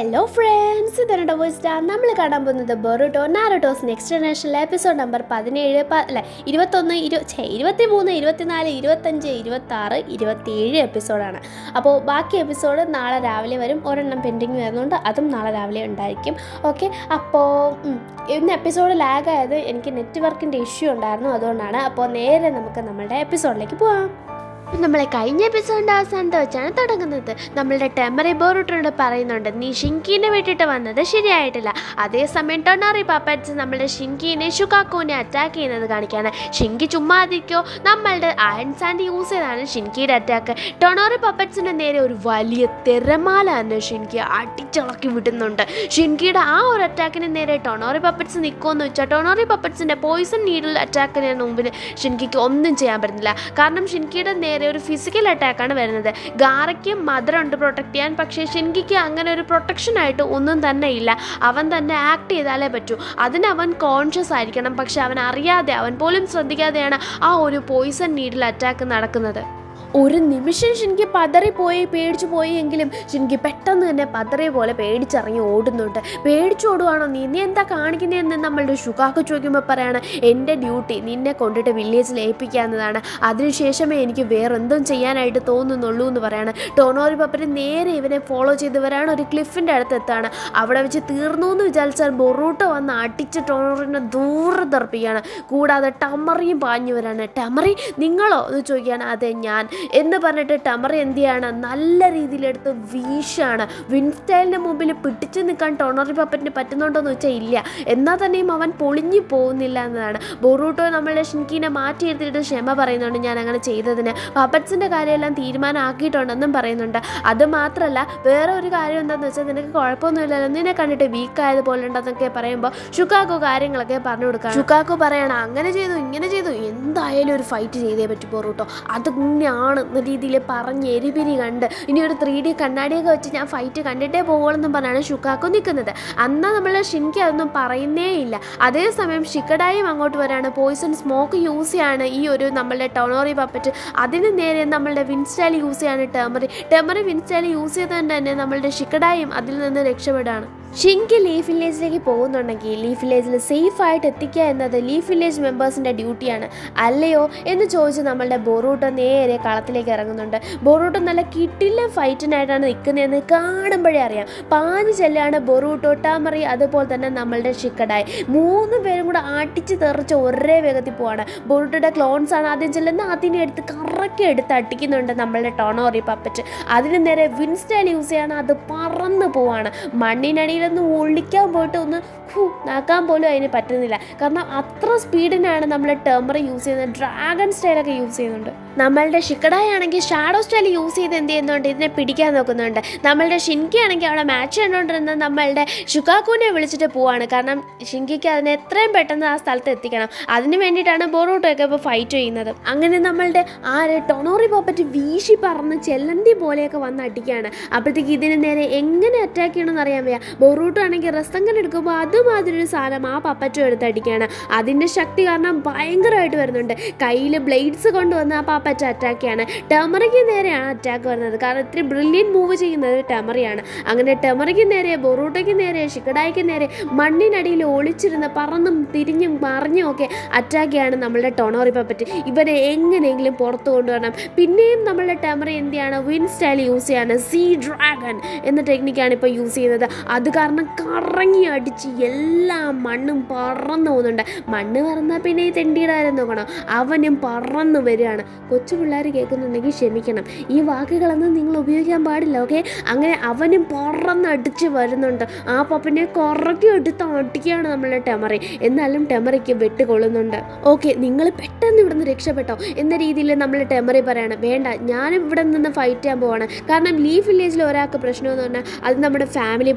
Hello friends ഇതാണ് voice star നമ്മൾ കാണാൻ പോകുന്നത് ബൊറുട്ടോ നാരോട്ടോസ് നെക്സ്റ്റ് ജനറേഷനിലെ എപ്പിസോഡ് നമ്പർ പതിനേഴ് പ- അല്ല ഇരുപത്തൊന്ന് ഇരു ഛേ ഇരുപത്തി മൂന്ന് ഇരുപത്തിനാല് ഇരുപത്തഞ്ച് ഇരുപത്താറ് ഇരുപത്തിയേഴ് എപ്പിസോഡാണ് അപ്പോൾ ബാക്കി എപ്പിസോഡ് നാളെ രാവിലെ വരും ഒരെണ്ണം പെൻഡിങ് വരുന്നുണ്ട് അതും നാളെ രാവിലെ ഉണ്ടായിരിക്കും ഓക്കെ അപ്പോൾ ഉം, ഇന്ന് എപ്പിസോഡ് ലാഗായത് എനിക്ക് നെറ്റ്വർക്കിൻ്റെ ഇഷ്യൂ ഉണ്ടായിരുന്നു അതുകൊണ്ടാണ് അപ്പോൾ നേരെ നമുക്ക് നമ്മളുടെ എപ്പിസോഡിലേക്ക് പോവാം നമ്മളെ കഴിഞ്ഞ എപ്പിസോഡിൻ്റെ അവസാനത്തെ വെച്ചാണ് തുടങ്ങുന്നത് നമ്മളുടെ ടെമ്പറി ബോറൂട്ടിനോട് പറയുന്നുണ്ട് നീ ഷിൻകീനെ വിട്ടിട്ട് വന്നത് ശരിയായിട്ടില്ല അതേസമയം ടൊണാറി പപ്പറ്റ്സ് നമ്മളുടെ ഷിൻകീനെ ഷുക്കാക്കുവിനെ അറ്റാക്ക് ചെയ്യുന്നത് കാണിക്കാണ് ഷിൻകി ചുമ്മാതിക്കോ നമ്മളുടെ അയൺ സാൻഡ് യൂസ് ചെയ്താണ് ഷിൻകിയുടെ അറ്റാക്ക് ടൊണോറി പപ്പറ്റ്സിൻ്റെ നേരെ ഒരു വലിയ തിരമാല തന്നെ ഷിൻകി അടിച്ചിളക്കി വിടുന്നുണ്ട് ഷിൻകിയുടെ ആ ഒരു അറ്റാക്കിന് നേരെ ടൊണോറി പപ്പറ്റ്സ് നിൽക്കുമെന്ന് വെച്ചാൽ ടൊണോറി പപ്പറ്റ്സിൻ്റെ പോയിസൺ നീഡിൽ അറ്റാക്കിന് മുമ്പിൽ ഷിൻകിക്ക് ഒന്നും ചെയ്യാൻ പറ്റുന്നില്ല കാരണം ഷിൻകിയുടെ നേരെ ഒരു ഫിസിക്കൽ അറ്റാക്കാണ് വരുന്നത് ഗാറയ്ക്ക് മദർ ഉണ്ട് പ്രൊട്ടക്ട് ചെയ്യാൻ പക്ഷേ ഷിൻകിക്ക് അങ്ങനെ ഒരു പ്രൊട്ടക്ഷൻ ആയിട്ട് ഒന്നും തന്നെ ഇല്ല അവൻ തന്നെ ആക്ട് ചെയ്താലേ പറ്റൂ അതിന് അവൻ കോൺഷ്യസ് ആയിരിക്കണം പക്ഷെ അവൻ അറിയാതെ അവൻ പോലും ശ്രദ്ധിക്കാതെയാണ് ആ ഒരു പോയിസൺ നീഡിൽ അറ്റാക്ക് നടക്കുന്നത് ഒരു നിമിഷം ഷിൻകി പതറിപ്പോയി പേടിച്ചു പോയി എങ്കിലും ഷിൻകി പെട്ടെന്ന് തന്നെ പതറിയ പോലെ പേടിച്ചിറങ്ങി ഓടുന്നുണ്ട് പേടിച്ചോടുവാണോ നീ നീ എന്താ കാണിക്കുന്നതെന്ന് നമ്മളുടെ ഷുക്കാക്ക് ചോദിക്കുമ്പോൾ പറയാണ് എൻ്റെ ഡ്യൂട്ടി നിന്നെ കൊണ്ടിട്ട് വില്ലേജിൽ ഏൽപ്പിക്കാവുന്നതാണ് അതിനുശേഷമേ എനിക്ക് വേറെന്തും ചെയ്യാനായിട്ട് തോന്നുന്നുള്ളൂ എന്ന് പറയാണ് ടോണോറി പപ്പര് നേരെ ഇവനെ ഫോളോ ചെയ്ത് വരാണ് ഒരു ക്ലിഫിൻ്റെ അടുത്ത് എത്താണ് അവിടെ വെച്ച് തീർന്നു എന്ന് വിചാരിച്ചാൽ ബൊറൂട്ട് വന്ന് അടിച്ച് ടോണോറിനെ ദൂരെ തെറപ്പിക്കുകയാണ് കൂടാതെ ടമറിയും പാഞ്ഞു വരാണ് ടമറി നിങ്ങളോ എന്ന് ചോദിക്കുകയാണ് അതെ ഞാൻ എന്ന് പറഞ്ഞിട്ട് ടമറി എന്ത് ചെയ്യാണ് നല്ല രീതിയിലെടുത്ത് വീശാണ് വിൻസ്റ്റൈലിൻ്റെ മുമ്പിൽ പിടിച്ചു നിൽക്കാൻ ടോണറി പപ്പറ്റിന് പറ്റുന്നുണ്ടോ എന്ന് വെച്ചാൽ ഇല്ല എന്നാൽ തന്നെയും അവൻ പൊളിഞ്ഞു പോകുന്നില്ല എന്നതാണ് ബൊറൂട്ടോ നമ്മളുടെ ഷിൻകീനെ മാറ്റിയെടുത്തിട്ട് ക്ഷമ പറയുന്നുണ്ട് ഞാൻ അങ്ങനെ ചെയ്തതിന് പപ്പറ്റ്സിൻ്റെ കാര്യമെല്ലാം തീരുമാനമാക്കിയിട്ടുണ്ടെന്നും പറയുന്നുണ്ട് അത് മാത്രമല്ല വേറെ ഒരു കാര്യം എന്താണെന്ന് വെച്ചാൽ നിനക്ക് കുഴപ്പമൊന്നുമില്ലല്ലോ നിന്നെ കണ്ടിട്ട് വീക്ക് ആയതുപോലെ ഉണ്ടെന്നൊക്കെ പറയുമ്പോൾ ഷുക്കാക്കോ കാര്യങ്ങളൊക്കെ പറഞ്ഞു കൊടുക്കാം ഷുക്കാക്കോ പറയണം അങ്ങനെ ചെയ്തു ഇങ്ങനെ ചെയ്തു എന്തായാലും ഒരു ഫൈറ്റ് ചെയ്തേ പറ്റൂ പൊറൂട്ടോ അത് തന്നെയാണ് എന്ന രീതിയിൽ പറഞ്ഞ് എരിപിരി കണ്ട് ഇനി ഒരു ത്രീ ഡി കണ്ണാടിയൊക്കെ വെച്ച് ഞാൻ ഫൈറ്റ് കണ്ടിട്ടേ പോകുള്ളെന്നും പറഞ്ഞാണ് ഷുക്കാക്കോ നിൽക്കുന്നത് അന്നാ നമ്മൾ ഷിൻകി അതൊന്നും പറയുന്നേ ഇല്ല അതേസമയം ഷിക്കഡായും അങ്ങോട്ട് വരാണ് പോയിസൺ സ്മോക്ക് യൂസ് ചെയ്യാണ് ഈ ഒരു നമ്മളുടെ ടൊണോറി പപ്പറ്റ് അതിന് നേരെ നമ്മളുടെ വിൻസ്റ്റൈൽ യൂസ് ചെയ്യാണ് ടെമറി ടെമറി വിൻസ്റ്റൈൽ യൂസ് ചെയ്തുകൊണ്ട് തന്നെ നമ്മളുടെ ഷിക്കഡായും അതിൽ നിന്ന് രക്ഷപ്പെടാണ് ഷിങ്കി ലീഫ് വില്ലേജിലേക്ക് പോകുന്നുണ്ടെങ്കിൽ ലീഫ് വില്ലേജിൽ സേഫ് ആയിട്ട് എത്തിക്കുക എന്നത് ലീഫ് വില്ലേജ് മെമ്പേഴ്സിൻ്റെ ഡ്യൂട്ടിയാണ് അല്ലയോ എന്ന് ചോദിച്ച് നമ്മളുടെ ബൊറൂട്ടോ നേരെ കളത്തിലേക്ക് ഇറങ്ങുന്നുണ്ട് ബൊറൂട്ടോ നല്ല കിട്ടില്ല ഫൈറ്റിനായിട്ടാണ് നിൽക്കുന്നതെന്ന് കാണുമ്പോഴേ അറിയാം പാഞ്ഞു ചെല്ലാണ് ബൊറൂട്ടോ ടാമറി അതുപോലെ തന്നെ നമ്മളുടെ ഷിക്കഡായി മൂന്ന് പേരും കൂടെ അടിച്ച് തെറിച്ച് ഒരേ വേഗത്തിൽ പോവാണ് ബൊറൂട്ടോയുടെ ക്ലോൺസ് ആണ് ആദ്യം ചെല്ലുന്ന അതിനെ എടുത്ത് കറക്കി എടുത്ത് അടിക്കുന്നുണ്ട് നമ്മളുടെ ടോണോറി പപ്പറ്റ് അതിന് നേരെ വിൻസ്റ്റൈൽ യൂസ് ചെയ്യാണ് അത് പറന്ന് പോവാണ് മണ്ണിനടിയിലൊന്ന് ഒളിക്കാൻ പോയിട്ട് ഒന്ന് ഹൂ നാക്കാൻ പോലും അതിന് പറ്റുന്നില്ല കാരണം അത്ര സ്പീഡിനാണ് നമ്മൾ ടെമ്പർ യൂസ് ചെയ്യുന്നത് ഡ്രാഗൺ സ്റ്റൈലൊക്കെ യൂസ് ചെയ്യുന്നുണ്ട് നമ്മളുടെ ഷിക്കഡായി ആണെങ്കിൽ ഷാഡോ സ്റ്റൈൽ യൂസ് ചെയ്ത് എന്ത് ചെയ്യുന്നുണ്ട് ഇതിനെ പിടിക്കാൻ നോക്കുന്നുണ്ട് നമ്മളുടെ ഷിൻകി ആണെങ്കിൽ അവിടെ മാച്ച് കണ്ടുകൊണ്ടിരുന്ന നമ്മളുടെ ഷുക്കാക്കുവിനെ വിളിച്ചിട്ട് പോവാണ് കാരണം ഷിൻകിക്ക് അതിനെ എത്രയും പെട്ടെന്ന് ആ സ്ഥലത്ത് എത്തിക്കണം അതിന് വേണ്ടിയിട്ടാണ് ബോറൂട്ടൊക്കെ ഇപ്പോൾ ഫൈറ്റ് ചെയ്യുന്നത് അങ്ങനെ നമ്മളുടെ ആര് ടൊണോറി പോപ്പറ്റ് വീശി പറന്ന് ചെല്ലന്തി പോലെയൊക്കെ വന്ന് അടിക്കുകയാണ് അപ്പോഴത്തേക്ക് ഇതിന് നേരെ എങ്ങനെ അറ്റാക്ക് ചെയ്യണമെന്ന് അറിയാൻ വയ്യ ബൊറൂട്ടോ ആണെങ്കിൽ റസ്തങ്കൻ എടുക്കുമ്പോൾ അതുമാതിരി ഒരു സാധനം ആ പപ്പറ്റും എടുത്ത് അടിക്കുകയാണ് അതിൻ്റെ ശക്തി കാരണം ഭയങ്കരമായിട്ട് വരുന്നുണ്ട് കയ്യിൽ ബ്ലേഡ്സ് കൊണ്ടുവന്ന് ആ പപ്പറ്റ അറ്റാക്ക് ചെയ്യാണ് ടെമറിക്ക് നേരെയാണ് അറ്റാക്ക് വരുന്നത് കാരണം ഇത്രയും ബ്രില്യൻ മൂവ് ചെയ്യുന്നത് ടെമറിയാണ് അങ്ങനെ ടെമറിക്ക് നേരെ ബൊറൂട്ടോയ്ക്ക് നേരെ ഷിക്കഡായിക്ക് നേരെ മണ്ണിനടിയിൽ ഒളിച്ചിരുന്ന് പറന്നും തിരിഞ്ഞും മറിഞ്ഞും ഒക്കെ അറ്റാക്ക് ചെയ്യാണ് നമ്മളുടെ ടൊണോറി പപ്പറ്റ് ഇവരെ എങ്ങനെയെങ്കിലും പുറത്തു കൊണ്ടുവരണം പിന്നെയും നമ്മളുടെ ടെമറി എന്ത് ചെയ്യാണ് വിൻ സ്റ്റൈൽ യൂസ് ചെയ്യാണ് സീ ഡ്രാഗൺ എന്ന ടെക്നിക്കാണ് ഇപ്പോൾ യൂസ് ചെയ്യുന്നത് അത് കാരണം കറങ്ങി അടിച്ച് എല്ലാ മണ്ണും പറന്നു പോകുന്നുണ്ട് മണ്ണ് പറന്നാൽ പിന്നെ ഈ തെണ്ടിയുടെ കാര്യം നോക്കണം അവനും പറന്നു വരികയാണ് കൊച്ചു പിള്ളേർ കേൾക്കുന്നുണ്ടെങ്കിൽ ക്ഷമിക്കണം ഈ വാക്കുകളൊന്നും നിങ്ങൾ ഉപയോഗിക്കാൻ പാടില്ല ഓക്കെ അങ്ങനെ അവനും പറന്നടിച്ച് വരുന്നുണ്ട് ആ പപ്പിനെ കുറക്കി എടുത്ത് അടിക്കുകയാണ് നമ്മളുടെ ടെമറി എന്നാലും ടെമറിക്ക് വെട്ടുകൊള്ളുന്നുണ്ട് ഓക്കെ നിങ്ങൾ പെട്ടെന്ന് ഇവിടുന്ന് രക്ഷപ്പെട്ടോ എന്ന രീതിയിൽ നമ്മൾ ടെമറി പറയണം വേണ്ട ഞാനും ഇവിടെ നിന്ന് ഫൈറ്റ് ചെയ്യാൻ പോവാണ് കാരണം ലീഫ് വില്ലേജിൽ ഒരാൾക്ക് പ്രശ്നമെന്ന് പറഞ്ഞാൽ അത് നമ്മുടെ ഫാമിലി പോലെയാണ് നമ്മുടെ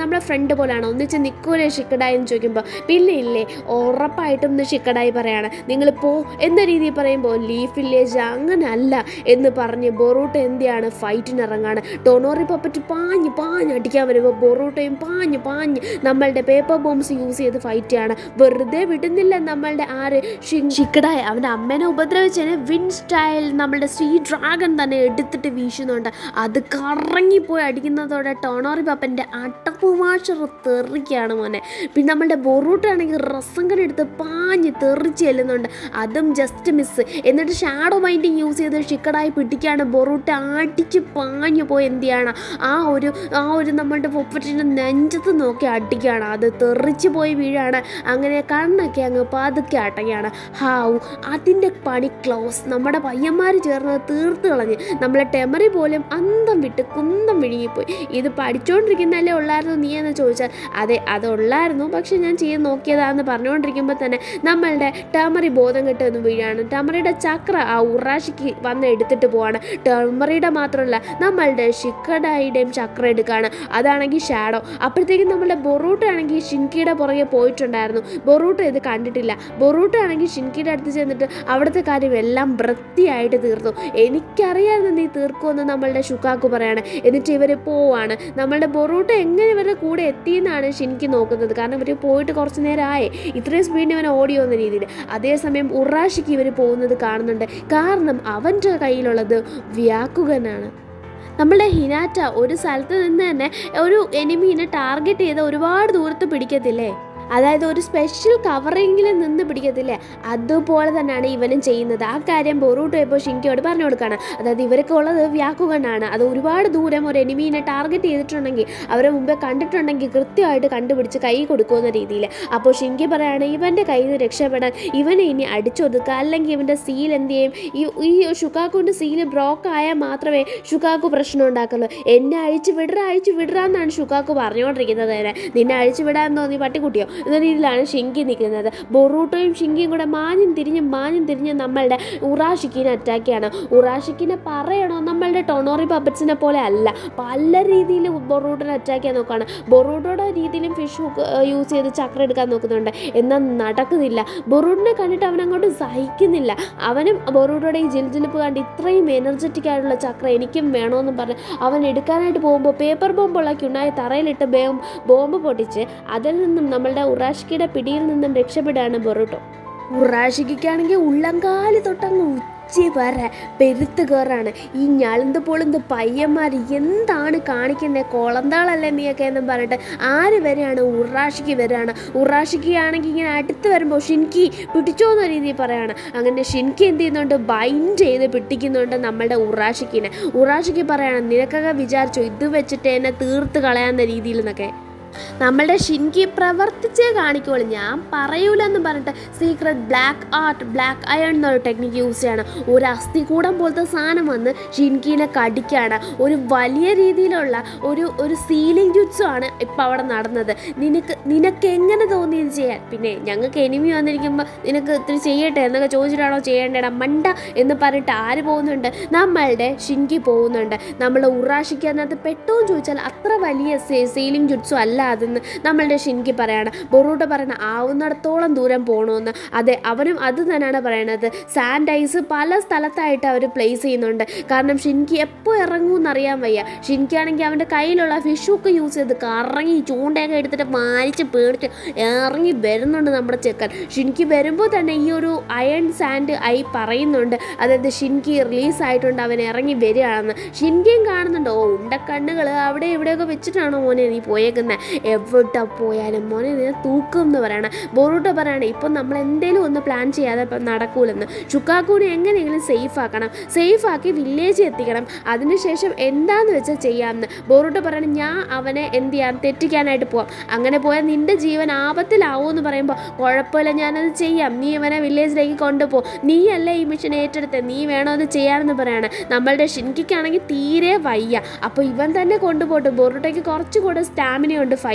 നമ്മളെ ഫ്രണ്ട് പോലെയാണ് ഒന്നിച്ച് നിൽക്കൂലേ ഷിക്കഡായി എന്ന് ചോദിക്കുമ്പോൾ പിന്നെ ഇല്ലേ ഉറപ്പായിട്ടും ഇന്ന് ഷിക്കഡായി പറയാണ് നിങ്ങൾ പോ എന്ന രീതിയിൽ പറയുമ്പോൾ ലീഫ് വില്ലേജ് അങ്ങനല്ല എന്ന് പറഞ്ഞ് ബൊറൂട്ട എന്തിയാണ് ഫൈറ്റിന് ഇറങ്ങാണ് ടൊണോറി പപ്പറ്റ് പാഞ്ഞ് പാഞ്ഞ് അടിക്കാൻ വരുമ്പോൾ ബൊറൂട്ടയും പാഞ്ഞ് പാഞ്ഞ് നമ്മളുടെ പേപ്പർ ബോംബ്സ് യൂസ് ചെയ്ത് ഫൈറ്റ് ചെയ്യാണ് വെറുതെ വിടുന്നില്ല നമ്മളുടെ ആര് ഷിക്കഡായി അവൻ്റെ അമ്മേനെ ഉപദ്രവിച്ചതിന് വിൻ സ്റ്റൈൽ നമ്മളുടെ ശ്രീ ഡ്രാഗൺ തന്നെ എടുത്തിട്ട് വീശുന്നുണ്ട് അത് കറങ്ങിപ്പോയി അടിക്കുന്നതോടെ ടോണോറി പപ്പൻ്റെ അട്ടപ്പുമാഷർ തെറിക്കുകയാണ് മോനെ പിന്നെ നമ്മളുടെ ബൊറൂട്ടാണെങ്കിൽ റസങ്കൻ എടുത്ത് പാഞ്ഞ് തെറിച്ച് ചെല്ലുന്നുണ്ട് അതും ജസ്റ്റ് മിസ് എന്നിട്ട് ഷാഡോ മൈൻഡിങ് യൂസ് ചെയ്ത് ഷിക്കഡായി പിടിക്കുകയാണ് ബൊറൂട്ട അടിച്ച് പാഞ്ഞു പോയി എന്ത് ചെയ്യണം ആ ഒരു ആ ഒരു നമ്മളുടെ പൊപ്പറ്റിൻ്റെ നെഞ്ചത്ത് നോക്കി അടിക്കുകയാണ് അത് തെറിച്ച് പോയി വീഴാണ് അങ്ങനെ കണ്ണൊക്കെ അങ്ങ് പതുക്കെ അടയാണ് ഹാവു അതിൻ്റെ പണി ക്ലോസ് നമ്മുടെ പയ്യന്മാർ ചേർന്ന് തീർത്ത് കളഞ്ഞ് നമ്മളെ ടെമറി പോലും അന്തം വിട്ട് കുന്തം വിഴുങ്ങിപ്പോയി ഇത് പഠിച്ചുകൊണ്ടിരിക്കുന്നല്ലേ ഉള്ളായിരുന്നു നീ എന്ന് ചോദിച്ചാൽ അതെ അതുള്ളായിരുന്നു പക്ഷെ ഞാൻ ചെയ്ത് നോക്കിയതാന്ന് പറഞ്ഞുകൊണ്ടിരിക്കുമ്പോൾ തന്നെ നമ്മളുടെ ടമറി ബോധം കെട്ടെന്ന് വീഴാണ് ടമറിയുടെ ചക്ര ആ ഉറാശിക്ക് വന്ന് എടുത്തിട്ട് പോവാണ് ടമറിയുടെ മാത്രമല്ല നമ്മളുടെ ഷിക്കഡായിയുടെയും ചക്ര എടുക്കുകയാണ് അതാണെങ്കിൽ ഷാഡോ അപ്പോഴത്തേക്കും നമ്മളുടെ ബൊറൂട്ട ആണെങ്കിൽ ഷിൻകിയുടെ പുറകെ പോയിട്ടുണ്ടായിരുന്നു ബൊറൂട്ട ഇത് കണ്ടിട്ടില്ല ബൊറൂട്ട ആണെങ്കിൽ ഷിൻകിയുടെ അടുത്ത് ചെന്നിട്ട് അവിടുത്തെ കാര്യം എല്ലാം വൃത്തിയായിട്ട് തീർത്തു എനിക്കറിയായിരുന്നു നീ തീർക്കുമെന്ന് നമ്മളുടെ ഷുക്കാക്കു പറയാണ് എന്നിട്ട് ഇവർ പോവാണ് നമ്മളുടെ ബൊറൂട്ട എങ്ങനെ ഇവരുടെ കൂടെ എത്തിയെന്നാണ് ഷിൻകി നോക്കുന്നത് കാരണം ഇവർ പോയിട്ട് കുറച്ച് നേരമായി ഇത്രയും സ്പീഡിൽ ഇവൻ ഓടിയോ എന്ന രീതിയിൽ അതേസമയം ഉറാഷിക്ക് ഇവർ പോകുന്നത് കാണുന്നുണ്ട് കാരണം അവൻ്റെ കയ്യിലുള്ളത് വ്യാക്കുകനാണ് നമ്മളുടെ ഹിനാറ്റ ഒരു സ്ഥലത്ത് നിന്ന് തന്നെ ഒരു എനിമീനെ ടാർഗറ്റ് ചെയ്ത് ഒരുപാട് ദൂരത്ത് പിടിക്കത്തില്ലേ അതായത് ഒരു സ്പെഷ്യൽ കവറിങ്ങിൽ നിന്ന് പിടിക്കത്തില്ലേ അതുപോലെ തന്നെയാണ് ഇവനും ചെയ്യുന്നത് ആ കാര്യം ബൊറൂട്ടോ ഇപ്പോൾ ഷിങ്കിയോട് പറഞ്ഞു കൊടുക്കുകയാണ് അതായത് ഇവരൊക്കെ ഉള്ളത് വ്യാക്കുകണ്ണാണ് അത് ഒരുപാട് ദൂരം ഒരു എനിമീനെ ടാർഗറ്റ് ചെയ്തിട്ടുണ്ടെങ്കിൽ അവരെ മുമ്പേ കണ്ടിട്ടുണ്ടെങ്കിൽ കൃത്യമായിട്ട് കണ്ടുപിടിച്ച് കൈ കൊടുക്കുന്ന രീതിയിൽ അപ്പോൾ ഷിങ്കി പറയാണ് ഇവൻ്റെ കയ്യിൽ നിന്ന് രക്ഷപ്പെടാൻ ഇവനെ ഇനി അടിച്ചൊതുക്കുക അല്ലെങ്കിൽ ഇവൻ്റെ സീൽ എന്ത് ചെയ്യും ഈ ഈ ഷുക്കാക്കുവിൻ്റെ സീല് ബ്രോക്ക് ആയാൽ മാത്രമേ ഷുക്കാക്കു പ്രശ്നം ഉണ്ടാക്കുള്ളൂ എന്നെ അഴിച്ച് വിടറ അഴിച്ച് വിടറാന്നാണ് ഷുക്കാക്കു പറഞ്ഞുകൊണ്ടിരിക്കുന്നത് തന്നെ നിന്നെ അഴിച്ചു വിടാൻ തോന്നി പട്ടിക്കുട്ടിയോ എന്ന രീതിയിലാണ് ഷിങ്കി നിൽക്കുന്നത് ബൊറൂട്ടോയും ഷിങ്കിയും കൂടെ മാഞ്ഞും തിരിഞ്ഞും മാഞ്ഞും തിരിഞ്ഞും നമ്മളുടെ ഉറാഷിക്കിനെ അറ്റാക്ക് ചെയ്യണം ഉറാഷിക്കിനെ പറയണോ നമ്മളുടെ ടൊണോറി പപ്പറ്റ്സിനെ പോലെ അല്ല പല രീതിയിൽ ബൊറൂട്ടോനെ അറ്റാക്ക് ചെയ്യാൻ നോക്കുകയാണ് ബൊറൂട്ടോയുടെ രീതിയിലും ഫിഷ് യൂസ് ചെയ്ത് ചക്ര എടുക്കാൻ നോക്കുന്നുണ്ട് എന്നാൽ നടക്കുന്നില്ല ബൊറൂട്ടിനെ കണ്ടിട്ട് അവൻ അങ്ങോട്ട് സഹിക്കുന്നില്ല അവനും ബൊറൂട്ടോയുടെ ഈ ജിൽജിലിപ്പ് കണ്ട് ഇത്രയും എനർജറ്റിക് ആയിട്ടുള്ള ചക്ര എനിക്കും വേണമെന്നും പറഞ്ഞ് അവൻ എടുക്കാനായിട്ട് പോകുമ്പോൾ പേപ്പർ ബോംബുള്ള ക്യുണ്ടായി തറയിലിട്ട് ബോംബ് ബോംബ് പൊട്ടിച്ച് അതിൽ നിന്നും നമ്മളുടെ ഉറാഷിക്കയുടെ പിടിയിൽ നിന്നും രക്ഷപ്പെടാണ് ബൊറൂട്ടോ ഉറാഷിക്കാണെങ്കിൽ ഉള്ളങ്കാല് തൊട്ടങ്ങ് ഉച്ചി വരെ പെരുത്ത് കയറാണ് ഈ ഞളുന്ത് പൊളുന്ത് പയ്യന്മാർ എന്താണ് കാണിക്കുന്നത് കുളന്താളല്ലേ നീയൊക്കെ എന്നും പറഞ്ഞിട്ട് ആര് വരെയാണ് ഉറാഷിക്ക് വരികയാണ് ഉറാഷിക്കാണെങ്കിൽ ഇങ്ങനെ അടുത്ത് വരുമ്പോൾ ഷിൻകി പിടിച്ചോ എന്ന രീതിയിൽ പറയാണ് അങ്ങനെ ഷിൻകി എന്ത് ചെയ്യുന്നുണ്ട് ബൈൻഡ് ചെയ്ത് പിടിക്കുന്നുണ്ട് നമ്മളുടെ ഉറാഷിക്കിനെ ഉറാഷിക്ക് പറയാണ് നിനക്കൊക്കെ വിചാരിച്ചു ഇത് വെച്ചിട്ട് എന്നെ തീർത്ത് കളയാവുന്ന രീതിയിൽ എന്നൊക്കെ നമ്മളുടെ ഷിൻകി പ്രവർത്തിച്ചേ കാണിക്കുള്ളൂ ഞാൻ പറയൂലെന്ന് പറഞ്ഞിട്ട് secret black art black iron എന്നൊരു ടെക്നിക്ക് യൂസ് ചെയ്യണം ഒരു അസ്ഥികൂടം പോലത്തെ സാധനം വന്ന് ഷിൻകീനെ കടിക്കുകയാണ് ഒരു വലിയ രീതിയിലുള്ള ഒരു ഒരു സീലിംഗ് ജുറ്റ്സും ആണ് ഇപ്പം അവിടെ നടന്നത് നിനക്ക് നിനക്ക് എങ്ങനെ തോന്നി ഇത് ചെയ്യാൻ പിന്നെ ഞങ്ങൾക്ക് എനിമി വന്നിരിക്കുമ്പോൾ നിനക്ക് ഇത്തിരി ചെയ്യട്ടെ എന്നൊക്കെ ചോദിച്ചിട്ടാണോ ചെയ്യേണ്ടടാ മണ്ട എന്ന് പറഞ്ഞിട്ട് ആര് പോകുന്നുണ്ട് നമ്മളുടെ ഷിൻകി പോകുന്നുണ്ട് നമ്മൾ ഉറാഷിക്കാനകത്ത് പെട്ടോന്ന് ചോദിച്ചാൽ അത്ര വലിയ സീലിംഗ് ജുറ്റ്സും അല്ല അതെന്ന് നമ്മളുടെ ഷിൻകി പറയാണ് ബൊറൂട്ട പറയണ ആവുന്നിടത്തോളം ദൂരം പോകണമെന്ന് അതെ അവനും അത് തന്നെയാണ് പറയണത് സാൻഡ് ഐസ് പല സ്ഥലത്തായിട്ട് അവർ പ്ലേസ് ചെയ്യുന്നുണ്ട് കാരണം ഷിൻകി എപ്പോൾ ഇറങ്ങുമെന്ന് അറിയാൻ വയ്യ ഷിൻകി ആണെങ്കിൽ അവൻ്റെ കയ്യിലുള്ള ഫിഷൊക്കെ യൂസ് ചെയ്ത് കറങ്ങി ചൂണ്ടയൊക്കെ എടുത്തിട്ട് മാനിച്ച് പേടിച്ച് ഇറങ്ങി വരുന്നുണ്ട് നമ്മുടെ ചെക്കൻ ഷിൻകി വരുമ്പോൾ തന്നെ ഈ ഒരു അയൺ സാൻഡ് ഐ പറയുന്നുണ്ട് അതായത് ഷിൻകി റിലീസ് ആയിട്ടുണ്ട് അവൻ ഇറങ്ങി വരികയാണെന്ന് ഷിൻകിയും കാണുന്നുണ്ട് ഓ ഉണ്ട കണ്ണുകൾ അവിടെ ഇവിടെയൊക്കെ വെച്ചിട്ടാണോ മോനെ നീ പോയേക്കുന്നത് എവിടെ പോയാലും മോനെ നിന്നെ തൂക്കും എന്ന് പറയണം ബൊറൂട്ട പറയണേ ഇപ്പം നമ്മൾ എന്തേലും ഒന്ന് പ്ലാൻ ചെയ്യാതെ ഇപ്പം നടക്കൂലെന്ന് ചുക്കാക്കൂനെ എങ്ങനെയെങ്കിലും സേഫ് ആക്കണം സേഫ് ആക്കി വില്ലേജിൽ എത്തിക്കണം അതിനുശേഷം എന്താന്ന് വെച്ചാൽ ചെയ്യാമെന്ന് ബൊറൂട്ട പറയണം ഞാൻ അവനെ എന്ത് ചെയ്യാം തെറ്റിക്കാനായിട്ട് പോവാം അങ്ങനെ പോയാൽ നിന്റെ ജീവൻ ആപത്തിലാവും എന്ന് പറയുമ്പോൾ കുഴപ്പമില്ല ഞാനത് ചെയ്യാം നീ അവനെ വില്ലേജിലേക്ക് കൊണ്ടുപോ നീയല്ലേ ഈ മിഷൻ ഏറ്റെടുത്ത് നീ വേണോ അത് ചെയ്യാമെന്ന് പറയാണ് നമ്മളുടെ ഷിൻകിക്കാണെങ്കിൽ തീരെ വയ്യ അപ്പോൾ ഇവൻ തന്നെ കൊണ്ടുപോട്ട് ബൊറൂട്ടയ്ക്ക് കുറച്ചുകൂടെ സ്റ്റാമിനയുണ്ട് ഫൈറ്റ്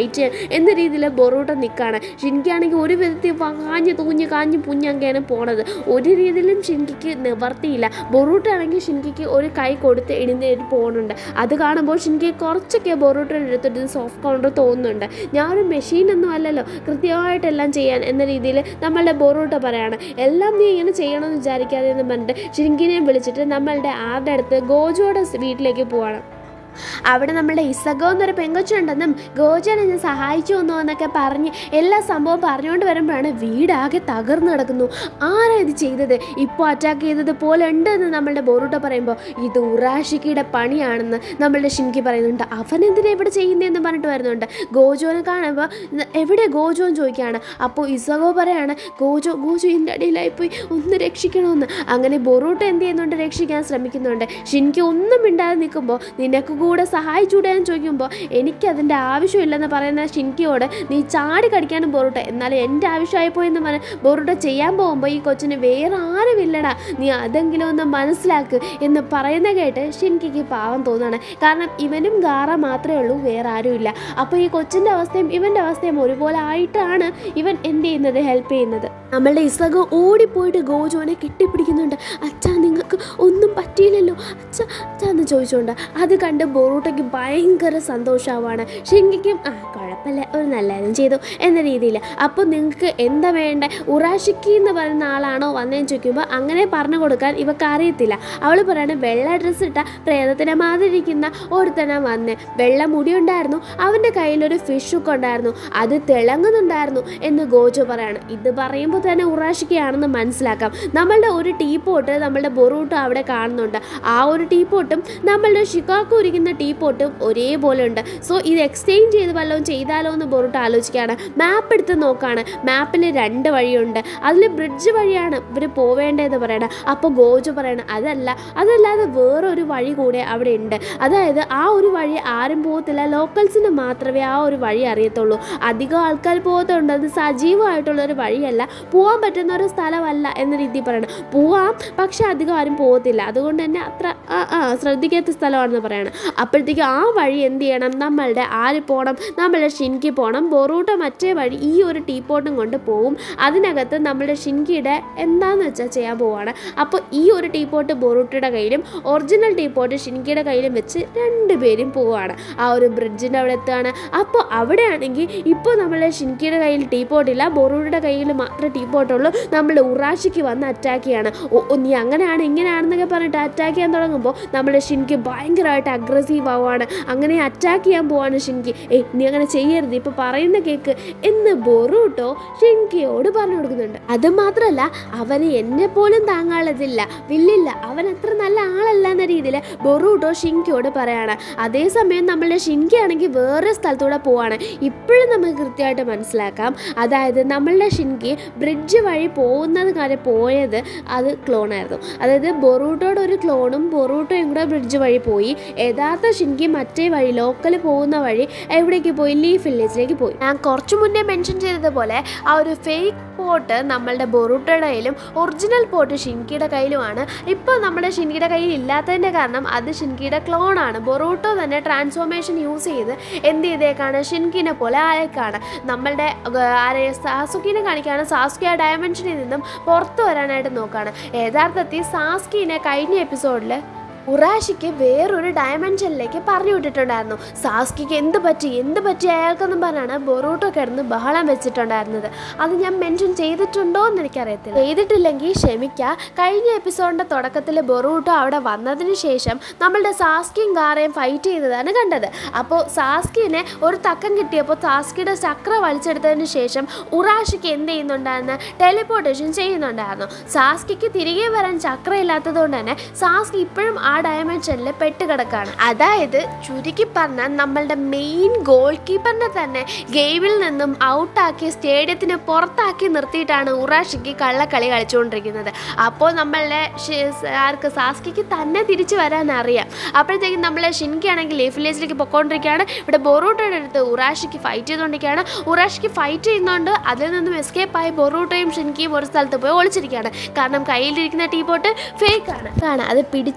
ഫൈറ്റ് ചെയ്യാൻ എന്ന രീതിയിൽ ബൊറൂട്ട നിൽക്കുകയാണ് ഷിൻകിയാണെങ്കിൽ ഒരു വിധത്തിൽ കാഞ്ഞ് തൂഞ്ഞ് കാഞ്ഞ് പുഞ്ഞൊക്കെയാണ് പോണത് ഒരു രീതിയിലും ഷിൻകിക്ക് നിവർത്തിയില്ല ബൊറൂട്ട ആണെങ്കിൽ ഷിൻകിക്ക് ഒരു കൈ കൊടുത്ത് എഴുന്നേറ്റ് പോകുന്നുണ്ട് അത് കാണുമ്പോൾ ഷിൻകി കുറച്ചൊക്കെ ബൊറൂട്ടയുടെ അടുത്തിട്ട് സോഫ്റ്റ് കോർണർ തോന്നുന്നുണ്ട് ഞാൻ ഒരു മെഷീനൊന്നും അല്ലല്ലോ കൃത്യമായിട്ടെല്ലാം ചെയ്യാൻ എന്ന രീതിയിൽ നമ്മളുടെ ബൊറൂട്ട പറയാണ് എല്ലാം നീ ഇങ്ങനെ ചെയ്യണമെന്ന് വിചാരിക്കാതെ എന്ന് പറഞ്ഞിട്ട് ഷിൻകിനെയും വിളിച്ചിട്ട് നമ്മളുടെ ആരുടെ അടുത്ത് ഗോജോയുടെ വീട്ടിലേക്ക് പോവാണ് അവിടെ നമ്മളുടെ ഇസഗോ എന്നൊരു പെങ്കൊച്ചുണ്ടെന്നും ഗോജനെ ഞാൻ സഹായിച്ചു വന്നു എന്നൊക്കെ പറഞ്ഞ് എല്ലാ സംഭവം പറഞ്ഞുകൊണ്ട് വരുമ്പോഴാണ് വീടാകെ തകർന്നു കിടക്കുന്നു ആരാ ഇത് ചെയ്തത് ഇപ്പോൾ അറ്റാക്ക് ചെയ്തത് പോലെ ഉണ്ട് എന്ന് നമ്മളുടെ ബോറൂട്ട പറയുമ്പോൾ ഇത് ഉറാഷിക്കിയുടെ പണിയാണെന്ന് നമ്മളുടെ ഷിൻകി പറയുന്നുണ്ട് അവൻ എന്തിനാ ഇവിടെ ചെയ്യുന്നതെന്ന് പറഞ്ഞിട്ട് വരുന്നുണ്ട് ഗോജോനെ കാണുമ്പോൾ "ന- എവിടെ ഗോജോ എന്ന് ചോദിക്കുകയാണ് അപ്പോൾ ഇസഗോ പറയാണ് ഗോജോ ഗോജോ എൻ്റെ അടിയിലായിപ്പോയി ഒന്ന് രക്ഷിക്കണമെന്ന് അങ്ങനെ ബൊറൂട്ട എന്ത് ചെയ്യുന്നുണ്ട് രക്ഷിക്കാൻ ശ്രമിക്കുന്നുണ്ട് ഷിൻകി ഒന്നും മിണ്ടാതെ നിൽക്കുമ്പോൾ നിനക്ക് കൂടെ സഹായിച്ചൂടെ എന്ന് ചോദിക്കുമ്പോൾ എനിക്കതിൻ്റെ ആവശ്യമില്ലെന്ന് പറയുന്ന ഷിൻകിയോട് നീ ചാടി കടിക്കാനും ബൊറൂട്ട എന്നാലും എൻ്റെ ആവശ്യമായിപ്പോയി എന്ന് പറഞ്ഞ് ബൊറൂട്ട ചെയ്യാൻ പോകുമ്പോൾ ഈ കൊച്ചിന് വേറെ ആരുമില്ലടാ നീ അതെങ്കിലും ഒന്ന് മനസ്സിലാക്ക് എന്ന് പറയുന്ന കേട്ട് ഷിൻകിക്ക് പാവം തോന്നുകയാണ് കാരണം ഇവനും ഗാറ മാത്രമേ ഉള്ളൂ വേറെ ആരുമില്ല അപ്പോൾ ഈ കൊച്ചിൻ്റെ അവസ്ഥയും ഇവൻ്റെ അവസ്ഥയും ഒരുപോലെ ആയിട്ടാണ് ഇവൻ എന്ത് ചെയ്യുന്നത് ഹെൽപ്പ് ചെയ്യുന്നത് നമ്മളുടെ ഇസഗോ ഓടിപ്പോയിട്ട് ഗോജോനെ കെട്ടിപ്പിടിക്കുന്നുണ്ട് അച്ഛാ നിങ്ങൾക്ക് ഒന്നും പറ്റിയില്ലല്ലോ അച്ഛ അച്ഛാ എന്ന് ചോദിച്ചുകൊണ്ട് അത് കണ്ട് ബൊറൂട്ടയ്ക്ക് ഭയങ്കര സന്തോഷമാവാണ് ഷിങ്കിക്കും ആ കുഴപ്പമില്ല ഒരു നല്ല കാര്യം ചെയ്തു എന്ന രീതിയിൽ അപ്പോൾ നിങ്ങൾക്ക് എന്താ വേണ്ടേ ഉറാഷിക്കി എന്ന് പറയുന്ന ആളാണോ വന്നതെന്ന് ചോദിക്കുമ്പോൾ അങ്ങനെ പറഞ്ഞു കൊടുക്കാൻ ഇവക്ക് അറിയത്തില്ല അവൾ പറയണ വെള്ള ഡ്രസ്സ് ഇട്ട പ്രേതത്തിനെ മാതിരി ഇരിക്കുന്ന ഒരുത്തനാ വന്ന് വെള്ള മുടി ഉണ്ടായിരുന്നു അവൻ്റെ കയ്യിലൊരു ഫിഷ് ഹുക്ക് ഉണ്ടായിരുന്നു അത് തിളങ്ങുന്നുണ്ടായിരുന്നു എന്ന് ഗോജോ പറയാണ് ഇത് പറയുമ്പോൾ തന്നെ ഉറാഷിക്കയാണെന്ന് മനസ്സിലാക്കാം നമ്മളുടെ ഒരു ടീപ്പോട്ട് നമ്മളുടെ ബൊറൂട്ട് അവിടെ കാണുന്നുണ്ട് ആ ഒരു ടീപ്പോട്ടും നമ്മളുടെ ഷിക്കാക്കു ഇരിക്കുന്ന ടീപ്പോട്ടും ഒരേപോലെ ഉണ്ട് സോ ഇത് എക്സ്ചേഞ്ച് ചെയ്ത് വല്ലതും ചെയ്താലോ എന്ന് ബൊറൂട്ട് ആലോചിക്കുകയാണ് മാപ്പ് എടുത്ത് നോക്കുകയാണ് മാപ്പിൽ രണ്ട് വഴിയുണ്ട് അതിൽ ബ്രിഡ്ജ് വഴിയാണ് ഇവർ പോവേണ്ടതെന്ന് പറയണം അപ്പോൾ ഗോജു പറയണം അതല്ല അതല്ലാതെ വേറൊരു വഴി കൂടെ അവിടെ ഉണ്ട് അതായത് ആ ഒരു വഴി ആരും പോകത്തില്ല ലോക്കൽസിന് മാത്രമേ ആ ഒരു വഴി അറിയത്തുള്ളൂ അധികം ആൾക്കാർ പോകത്തുണ്ട് അത് സജീവമായിട്ടുള്ള ഒരു വഴിയല്ല പോകാൻ പറ്റുന്ന ഒരു സ്ഥലമല്ല എന്ന രീതിയിൽ പറയണം പോവാം പക്ഷെ അധികം ആരും പോകത്തില്ല അതുകൊണ്ട് തന്നെ അത്ര ആ ആ ശ്രദ്ധിക്കാത്ത സ്ഥലമാണെന്ന് പറയണം അപ്പോഴത്തേക്കും ആ വഴി എന്ത് ചെയ്യണം നമ്മളുടെ ആര് പോകണം നമ്മളുടെ ഷിൻകി പോകണം ബൊറൂട്ട മറ്റേ വഴി ഈ ഒരു ടീപ്പോട്ടും കൊണ്ട് പോവും അതിനകത്ത് നമ്മളുടെ ഷിൻകിയുടെ എന്താന്ന് വെച്ചാൽ ചെയ്യാൻ പോവാണ് അപ്പോൾ ഈ ഒരു ടീപ്പോട്ട് ബൊറൂട്ടയുടെ കയ്യിലും ഒറിജിനൽ ടീപ്പോട്ട് ഷിൻകിയുടെ കയ്യിലും വെച്ച് രണ്ടുപേരും പോവാണ് ആ ഒരു ബ്രിഡ്ജിൻ്റെ അവിടെ എത്തുകയാണ് അപ്പോൾ അവിടെയാണെങ്കിൽ ഇപ്പോൾ നമ്മളെ ഷിൻകിയുടെ കയ്യിൽ ടീപ്പോട്ടില്ല ബൊറൂട്ടയുടെ കയ്യിൽ മാത്രമേ ടീപ്പോട്ടുള്ളൂ നമ്മൾ ഉറാഷിക്ക് വന്ന് അറ്റാക്ക് ചെയ്യാണ് ഓ ഓ, നീ അങ്ങനെയാണ് ഇങ്ങനെയാണെന്നൊക്കെ പറഞ്ഞിട്ട് അറ്റാക്ക് ചെയ്യാൻ തുടങ്ങുമ്പോൾ നമ്മുടെ ഷിൻകി ഭയങ്കരമായിട്ട് അഗ്രസീവ് ആവുകയാണ് അങ്ങനെ അറ്റാക്ക് ചെയ്യാൻ പോവാണ് ഷിൻകി ഏയ് നീ അങ്ങനെ ചെയ്യരുത് ഇപ്പോൾ പറയുന്ന കേക്ക് എന്ന് ബൊറൂട്ടോ ഷിൻകിയോട് പറഞ്ഞു കൊടുക്കുന്നുണ്ട് അത് മാത്രമല്ല അവന് എന്നെ പോലും താങ്ങാനുള്ളതില്ല വില്ലില്ല അവൻ അത്ര നല്ല ആളല്ല എന്ന രീതിയിൽ ബൊറൂട്ടോ ഷിൻകിയോട് പറയാണ് അതേസമയം നമ്മളുടെ ഷിൻകി ആണെങ്കിൽ വേറെ സ്ഥലത്തൂടെ പോവാണ് ഇപ്പോഴും നമുക്ക് കൃത്യമായിട്ട് മനസ്സിലാക്കാം അതായത് നമ്മളുടെ ഷിൻകി ബ്രിഡ്ജ് വഴി പോകുന്നത് കാര്യം പോയത് അത് ക്ലോണായിരുന്നു അതായത് ബൊറൂട്ടോയുടെ ഒരു ക്ലോണും ബൊറൂട്ടോയും കൂടെ ബ്രിഡ്ജ് വഴി പോയി യഥാർത്ഥ ഷിൻകി മറ്റേ വഴി ലോക്കൽ പോകുന്ന വഴി എവിടേക്ക് പോയി ലീഫ് വില്ലേജിലേക്ക് പോയി ഞാൻ കുറച്ചു മുന്നേ മെൻഷൻ ചെയ്തതുപോലെ ആ ഒരു ഫേക്ക് പോട്ട് നമ്മളുടെ ബൊറൂട്ടയുടെ കയ്യിലും ഒറിജിനൽ പോട്ട് ഷിൻകിയുടെ കയ്യിലുമാണ് ഇപ്പോൾ നമ്മുടെ ഷിൻകിയുടെ കയ്യിൽ ഇല്ലാത്തതിൻ്റെ കാരണം അത് ഷിൻകിയുടെ ക്ലോണാണ് ബൊറൂട്ടോ തന്നെ ട്രാൻസ്ഫോർമേഷൻ യൂസ് ചെയ്ത് എന്ത് ചെയ്തേക്കാണ് ഷിൻകിനെ പോലെ ആയേക്കാണ് നമ്മളുടെ ഏർ, ആരെ സാസുക്കിനെ കാണിക്കുകയാണ് സാസുക്കി ആ ഡയമെൻഷനിൽ നിന്നും പുറത്തു വരാനായിട്ട് നോക്കുകയാണ് യഥാർത്ഥത്തിൽ സാസ്കിനെ കഴിഞ്ഞ എപ്പിസോഡിൽ ഉറാഷിക്ക് വേറൊരു ഡയമെൻഷനിലേക്ക് പറഞ്ഞു വിട്ടിട്ടുണ്ടായിരുന്നു സാസ്കിക്ക് എന്ത് പറ്റി എന്ത് പറ്റി അയാൾക്കെന്നും പറഞ്ഞാണ് ബൊറൂട്ടോ കിടന്ന് ബഹളം വെച്ചിട്ടുണ്ടായിരുന്നത് അത് ഞാൻ മെൻഷൻ ചെയ്തിട്ടുണ്ടോ എന്ന് എനിക്കറിയത്തില്ല ചെയ്തിട്ടില്ലെങ്കിൽ ക്ഷമിക്കുക കഴിഞ്ഞ എപ്പിസോഡിൻ്റെ തുടക്കത്തിൽ ബൊറൂട്ടോ അവിടെ വന്നതിന് ശേഷം നമ്മളുടെ സാസ്കിയും ഗാറയും ഫൈറ്റ് ചെയ്തതാണ് കണ്ടത് അപ്പോൾ സാസ്കിനെ ഒരു തക്കം കിട്ടിയപ്പോൾ സാസ്കിയുടെ ചക്ര വലിച്ചെടുത്തതിന് ശേഷം ഉറാഷിക്ക് എന്ത് ചെയ്യുന്നുണ്ടായിരുന്നു ടെലിപ്പോർട്ടേഷൻ ചെയ്യുന്നുണ്ടായിരുന്നു സാസ്കിക്ക് തിരികെ വരാൻ ചക്ര ഇല്ലാത്തത് കൊണ്ട് തന്നെ സാസ്കി ഇപ്പോഴും ആ ഡയമെൻഷനിൽ പെട്ടുകിടക്കാണ് അതായത് ചുരുക്കി പറഞ്ഞാൽ നമ്മളുടെ മെയിൻ ഗോൾ കീപ്പറിനെ തന്നെ ഗെയിമിൽ നിന്നും ഔട്ടാക്കി സ്റ്റേഡിയത്തിന് പുറത്താക്കി നിർത്തിയിട്ടാണ് ഉറാഷിക്ക് കള്ളക്കളി കളിച്ചുകൊണ്ടിരിക്കുന്നത് അപ്പോൾ നമ്മളുടെ ഷി- ആർക്ക് സാസ്കിക്ക് തന്നെ തിരിച്ചു വരാൻ അറിയാം അപ്പോഴത്തേക്കും നമ്മളെ ഷിൻകി ആണെങ്കിൽ ലീഫ് വില്ലേജിലേക്ക് പൊക്കോണ്ടിരിക്കുകയാണ് ഇവിടെ ബൊറൂട്ടോയുടെ അടുത്ത് ഉറാഷിക്ക് ഫൈറ്റ് ചെയ്തുകൊണ്ടിരിക്കുകയാണ് ഉറാഷിക്ക് ഫൈറ്റ് ചെയ്യുന്നതുകൊണ്ട് അതിൽ നിന്നും എസ്കേപ്പ് ആയി ബൊറൂട്ടോയും ഷിൻകിയും ഒരു സ്ഥലത്ത് പോയി ഒളിച്ചിരിക്കുകയാണ് കാരണം കയ്യിലിരിക്കുന്ന ടീ പോട്ട് ഫേക്ക് ആണ് കാണാം അത് പിടിച്ചാൽ പണിയാണ്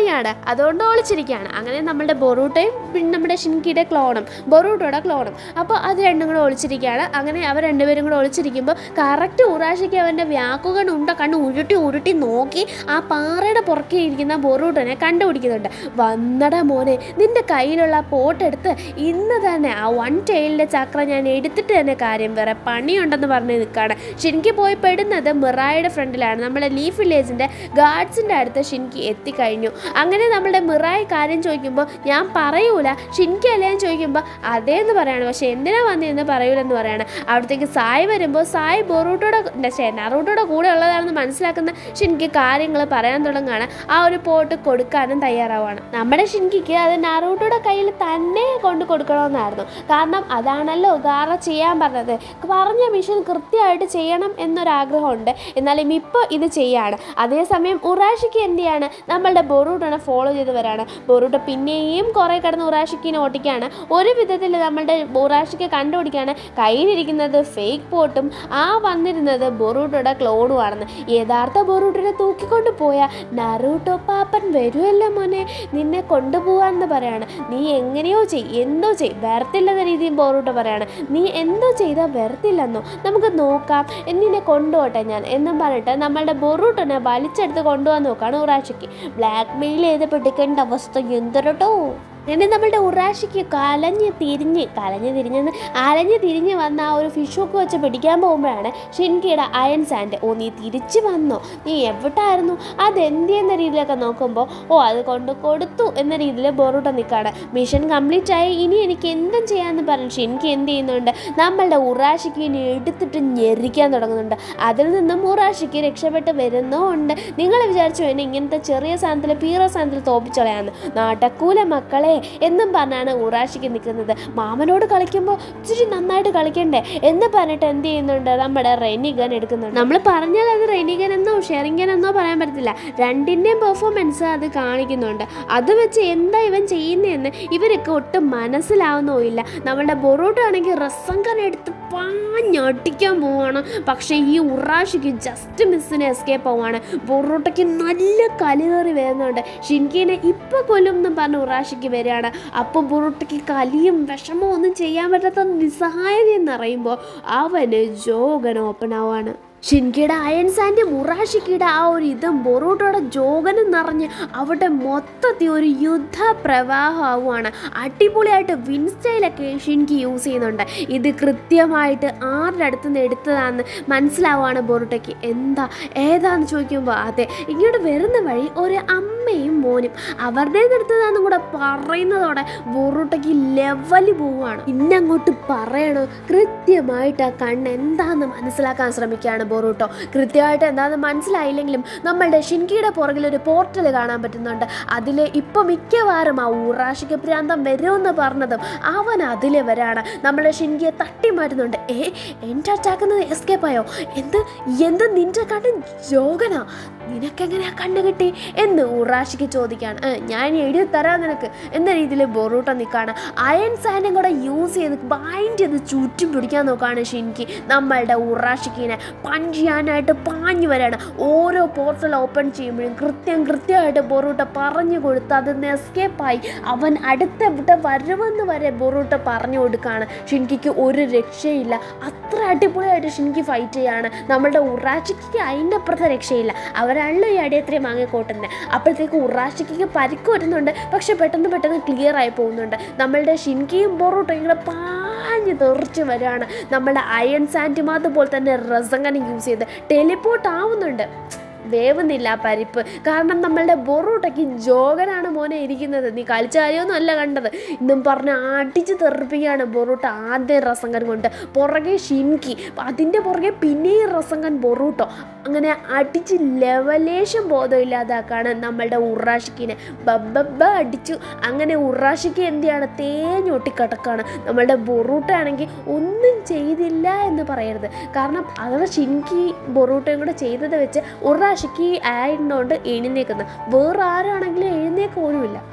പണിയാണ് അതുകൊണ്ട് ഒളിച്ചിരിക്കുകയാണ് അങ്ങനെ നമ്മുടെ ബൊറൂട്ടയും പിന്നെ നമ്മുടെ ഷിൻകിയുടെ ക്ലോണും ബൊറൂട്ടോയുടെ ക്ലോണും അപ്പോൾ അത് രണ്ടും കൂടെ ഒളിച്ചിരിക്കുകയാണ് അങ്ങനെ അവർ രണ്ടുപേരും കൂടെ ഒളിച്ചിരിക്കുമ്പോൾ കറക്റ്റ് ഉറാശിക്ക് അവൻ്റെ വ്യാക്കുകൾ ഉണ്ട കണ്ണ് ഉരുട്ടി ഉരുട്ടി നോക്കി ആ പാറയുടെ പുറകെ ഇരിക്കുന്ന ബൊറൂട്ടനെ കണ്ടുപിടിക്കുന്നുണ്ട് വന്നട മോനെ നിന്റെ കയ്യിലുള്ള പോട്ടെടുത്ത് ഇന്ന് തന്നെ ആ വൺ ടൈലിൻ്റെ ചക്ര ഞാൻ എടുത്തിട്ട് തന്നെ കാര്യം വേറെ പണിയുണ്ടെന്ന് പറഞ്ഞ് നിൽക്കുകയാണ് ഷിൻകി പോയി പെടുന്നത് മിറായുടെ ഫ്രണ്ടിലാണ് നമ്മുടെ ലീഫ് വില്ലേജിൻ്റെ ഗാർഡ്സിൻ്റെ അടുത്ത് ഷിൻകി എത്തിക്കഴിഞ്ഞു അങ്ങനെ നമ്മുടെ മിറായി കാര്യം ചോദിക്കുമ്പോൾ ഞാൻ പറയൂല ഷിൻകി അല്ലേ എന്ന് ചോദിക്കുമ്പോൾ അതേന്ന് പറയാണ് പക്ഷെ എന്തിനാ വന്നതെന്ന് പറയൂലെന്ന് പറയാണ് അവിടത്തേക്ക് സായ് വരുമ്പോൾ സായ് ബൊറൂട്ടോടെ ശേ നറൂട്ടോടെ കൂടെ ഉള്ളതാണെന്ന് മനസ്സിലാക്കുന്ന ഷിൻകി കാര്യങ്ങൾ പറയാൻ തുടങ്ങുകയാണ് ആ ഒരു പോട്ട് കൊടുക്കാനും തയ്യാറാവാണ് നമ്മുടെ ഷിൻകിക്ക് അത് നറൂട്ടോടെ കയ്യിൽ തന്നെ കൊണ്ട് കൊടുക്കണമെന്നായിരുന്നു കാരണം അതാണല്ലോ ഗാറ ചെയ്യാൻ പറഞ്ഞത് പറഞ്ഞ മിഷൻ കൃത്യമായിട്ട് ചെയ്യണം എന്നൊരാഗ്രഹമുണ്ട് എന്നാലും ഇപ്പോൾ ഇത് ചെയ്യാണ് അതേസമയം ഉറാഷിക്ക് എന്ത് ചെയ്യാണ് നമ്മളുടെ ബൊറൂട്ടനെ ഫോളോ ചെയ്ത് വരാണ് ബൊറൂട്ട പിന്നെയും കുറേ കിടന്ന് ഉറാഷിക്കിനെ ഓട്ടിക്കുകയാണ് ഒരു വിധത്തിൽ നമ്മളുടെ ഉറാഷിക്ക് കണ്ടുപിടിക്കുകയാണ് കയ്യിലിരിക്കുന്നത് ഫേക്ക് പോട്ടും ആ വന്നിരുന്നത് ബൊറൂട്ടോയുടെ ക്ലോണുമാണെന്ന് യഥാർത്ഥ ബൊറൂട്ടിനെ തൂക്കിക്കൊണ്ട് പോയ നറൂട്ടോ പാപ്പൻ വരുമല്ലോ മോനെ നിന്നെ കൊണ്ടുപോകാമെന്ന് പറയാണ് നീ എങ്ങനെയോ ചെയ് എന്തോ ചെയ് വരത്തില്ലെന്ന രീതിയിൽ ബോറൂട്ടോ പറയാണ് നീ എന്തോ ചെയ്താൽ വരത്തില്ലെന്നോ നമുക്ക് നോക്കാം എന്നിനെ കൊണ്ടുപോട്ടെ ഞാൻ എന്നും പറഞ്ഞിട്ട് നമ്മളുടെ ബൊറൂട്ടനെ വലിച്ചെടുത്ത് കൊണ്ടുപോകാൻ നോക്കാണ് ഉറാഷിക്ക് ബ്ലാക്ക് മെയിൽ ചെയ്ത് പിടിക്കേണ്ട അവസ്ഥ എന്തരട്ടോ അങ്ങനെ നമ്മളുടെ ഉറാഷിക്ക് കലഞ്ഞ് തിരിഞ്ഞ് കലഞ്ഞ് തിരിഞ്ഞെന്ന് അലഞ്ഞ് തിരിഞ്ഞ് വന്ന ആ ഒരു ഫിഷ് ഹുക്ക് വെച്ച് പിടിക്കാൻ പോകുമ്പോഴാണ് ഷിൻകിയുടെ അയൺ സാൻഡ് ഓ നീ തിരിച്ച് വന്നോ നീ എവിടായിരുന്നു അതെന്ത് എന്ന രീതിയിലൊക്കെ നോക്കുമ്പോൾ ഓ അത് കൊണ്ട് കൊടുത്തു എന്ന രീതിയിൽ ബോറൂട്ട നിൽക്കുകയാണ് മിഷൻ കംപ്ലീറ്റ് ആയി ഇനി എനിക്ക് എന്തും ചെയ്യാമെന്ന് പറഞ്ഞു ഷിൻകി എന്ത് ചെയ്യുന്നുണ്ട് നമ്മളുടെ ഉറാഷിക്ക് ഇനി എടുത്തിട്ട് ഞെരിക്കാൻ തുടങ്ങുന്നുണ്ട് അതിൽ നിന്നും ഉറാഷിക്ക് രക്ഷപ്പെട്ട് വരുന്നുമുണ്ട് നിങ്ങൾ വിചാരിച്ചു എന്നെ ഇങ്ങനത്തെ ചെറിയ സാധനത്തിൽ പീറോ സാധനത്തിൽ തോപ്പിച്ചളയാന്ന് നാട്ടക്കൂല മക്കളെ എന്നും പറഞ്ഞാണ് ഉറാഷിക്ക് നിൽക്കുന്നത് മാമനോട് കളിക്കുമ്പോൾ ഇച്ചിരി നന്നായിട്ട് കളിക്കണ്ടേ എന്ന് പറഞ്ഞിട്ട് എന്ത് ചെയ്യുന്നുണ്ട് നമ്മുടെ റെനിഗൻ എടുക്കുന്നുണ്ട് നമ്മൾ പറഞ്ഞാൽ അത് റെനിഗൻ എന്നോ ഷെറിങ്കൻ എന്നോ പറയാൻ പറ്റത്തില്ല രണ്ടിൻ്റെയും പെർഫോമൻസ് അത് കാണിക്കുന്നുണ്ട് അത് വെച്ച് എന്താ ഇവൻ ചെയ്യുന്നതെന്ന് ഇവരൊക്കെ ഒട്ടും മനസ്സിലാവുന്നുമില്ല നമ്മളുടെ ബൊറോട്ട ആണെങ്കിൽ റസങ്കൻ എടുത്ത് പാഞ്ഞടിക്കാൻ പോവാണ് പക്ഷേ ഈ ഉറാഷിക്ക് ജസ്റ്റ് മിസ്സിന് എസ്കേപ്പ് ആവുകയാണ് ബൊറോട്ടയ്ക്ക് നല്ല കലികേറി വരുന്നുണ്ട് ഷിൻകീനെ ഇപ്പം കൊല്ലും എന്നും പറഞ്ഞ് ഉറാഷിക്ക് വരികയാണ് അപ്പോൾ ബൊറോട്ടയ്ക്ക് കലിയും വിഷമവും ഒന്നും ചെയ്യാൻ പറ്റാത്ത നിസ്സഹായത എന്നറിയുമ്പോൾ അവന് ജോഗൻ ഓപ്പൺ ആവാണ് ഷിൻകിയുടെ അയൺ സാൻഡ് മുറാഷിക്കിയുടെ ആ ഒരു ഇതും ബൊറൂട്ടോടെ ജോഗനും നിറഞ്ഞ് അവിടെ മൊത്തത്തിൽ ഒരു യുദ്ധ പ്രവാഹമാവുകയാണ് അടിപൊളിയായിട്ട് വിൻസ്റ്റൈലൊക്കെ ഷിൻകി യൂസ് ചെയ്യുന്നുണ്ട് ഇത് കൃത്യമായിട്ട് ആരുടെ അടുത്ത് നിന്ന് എടുത്തതാണെന്ന് മനസ്സിലാവുകയാണ് ബൊറൂട്ടയ്ക്ക് എന്താ ഏതാന്ന് ചോദിക്കുമ്പോൾ അതെ ഇങ്ങോട്ട് വരുന്ന വഴി ഒരു അമ്മയും മോനും അവരുടെ എടുത്തതാണെന്നും കൂടെ പറയുന്നതോടെ ബൊറൂട്ടയ്ക്ക് ലെവല് പോവുകയാണ് ഇന്നങ്ങോട്ട് പറയണോ കൃത്യമായിട്ട് ആ കണ്ണ് എന്താണെന്ന് മനസ്സിലാക്കാൻ ശ്രമിക്കുകയാണ് ബൊറൂട്ടോ കൃത്യമായിട്ട് എന്താണെന്ന് മനസ്സിലായില്ലെങ്കിലും നമ്മളുടെ ഷിൻകിയുടെ പുറകിൽ ഒരു പോർട്ടൽ കാണാൻ പറ്റുന്നുണ്ട് അതിൽ ഇപ്പോൾ മിക്കവാറും ആ ഊറാഷിക്ക് പ്രാന്തം വരുമെന്ന് പറഞ്ഞതും അവൻ അതിൽ വരാണ് നമ്മളുടെ ഷിൻകിയെ തട്ടി മാറ്റുന്നുണ്ട് ഏ എൻ്റെ അറ്റാക്കുന്നത് എസ്കേപ്പ് ആയോ എന്ത് എന്ത് നിന്റെ കണ്ണ് ജോഗനാ നിനക്കെങ്ങനെയാ കണ്ണ് കിട്ടി എന്ന് ഉറാഷിക്ക് ചോദിക്കാണ് "ഏ, ഞാൻ എഴുതി തരാം നിനക്ക് എന്ന രീതിയിൽ ബൊറൂട്ട നിൽക്കുകയാണ് അയൺ സാൻഡും കൂടെ യൂസ് ചെയ്ത് ബൈൻഡ് ചെയ്ത് ചുറ്റും പിടിക്കാൻ നോക്കുകയാണ് ഷിൻകി നമ്മളുടെ ഉറാഷിക്കിനെ പഞ്ച് ചെയ്യാനായിട്ട് പാഞ്ഞു വരാണ് ഓരോ പോർട്ടൽ ഓപ്പൺ ചെയ്യുമ്പോഴും കൃത്യം കൃത്യമായിട്ട് ബൊറൂട്ട പറഞ്ഞു കൊടുത്ത് അതിൽ എസ്കേപ്പായി അവൻ അടുത്ത ഇവിടെ വരുമെന്ന് വരെ ബൊറൂട്ട പറഞ്ഞു കൊടുക്കുകയാണ് ഷിൻകിക്ക് ഒരു രക്ഷയില്ല അത്ര അടിപൊളിയായിട്ട് ഷിൻകി ഫൈറ്റ് ചെയ്യാണ് നമ്മളുടെ ഉറാഷിക്ക് അതിൻ്റെ അപ്പുറത്തെ രക്ഷയില്ല അവരാണല്ലോ ഈ അടിയത്രയും വാങ്ങിക്കോട്ടുന്നത് അപ്പോഴത്തേക്ക് ഉറാഷിക്ക് പരിക്ക് വരുന്നുണ്ട് പക്ഷെ പെട്ടെന്ന് പെട്ടെന്ന് ക്ലിയർ ആയി പോകുന്നുണ്ട് നമ്മളുടെ ഷിൻകിയും ബൊറൂട്ടയും കൂടെ പാഞ്ഞ് തെറിച്ച് വരികയാണ് നമ്മളുടെ അയൺ സാൻറ്റും അതുപോലെ തന്നെ റസങ്ങനെ യൂസ് ചെയ്ത് ടെലിപ്പോർട്ട് ആവുന്നുണ്ട് വേവുന്നില്ല ആ പരിപ്പ് കാരണം നമ്മളുടെ ബൊറൂട്ടയ്ക്ക് ജോഗനാണ് മോനെ ഇരിക്കുന്നത് നീ കളിച്ച കാര്യമൊന്നും അല്ല കണ്ടത് ഇന്നും പറഞ്ഞ് അടിച്ച് തെറിപ്പിക്കുകയാണ് ബൊറൂട്ട ആദ്യം റസങ്കൻ കൊണ്ട് പുറകെ ഷിൻകി അതിൻ്റെ പുറകെ പിന്നെയും റസങ്കൻ ബൊറൂട്ടോ അങ്ങനെ അടിച്ച് ലെവലേശം ബോധമില്ലാതാക്കാണ് നമ്മളുടെ ഉറാഷിക്കിനെ ബബ്ബ അടിച്ചു അങ്ങനെ ഉറാഷിക്ക് എന്തിയാണ് തേഞ്ഞൊട്ടി കിടക്കാണ് നമ്മളുടെ ബൊറൂട്ട ആണെങ്കിൽ ഒന്നും ചെയ്തില്ല എന്ന് പറയരുത് കാരണം അഥവാ ഷിൻകി ബൊറൂട്ടയും കൂടെ ചെയ്തത് വെച്ച് ഉറാഷിക്ക് ആയിരുന്നോണ്ട് എഴുന്നേക്കുന്നത് വേറെ ആരാണെങ്കിലും എഴുന്നേക്ക് പോലുമില്ല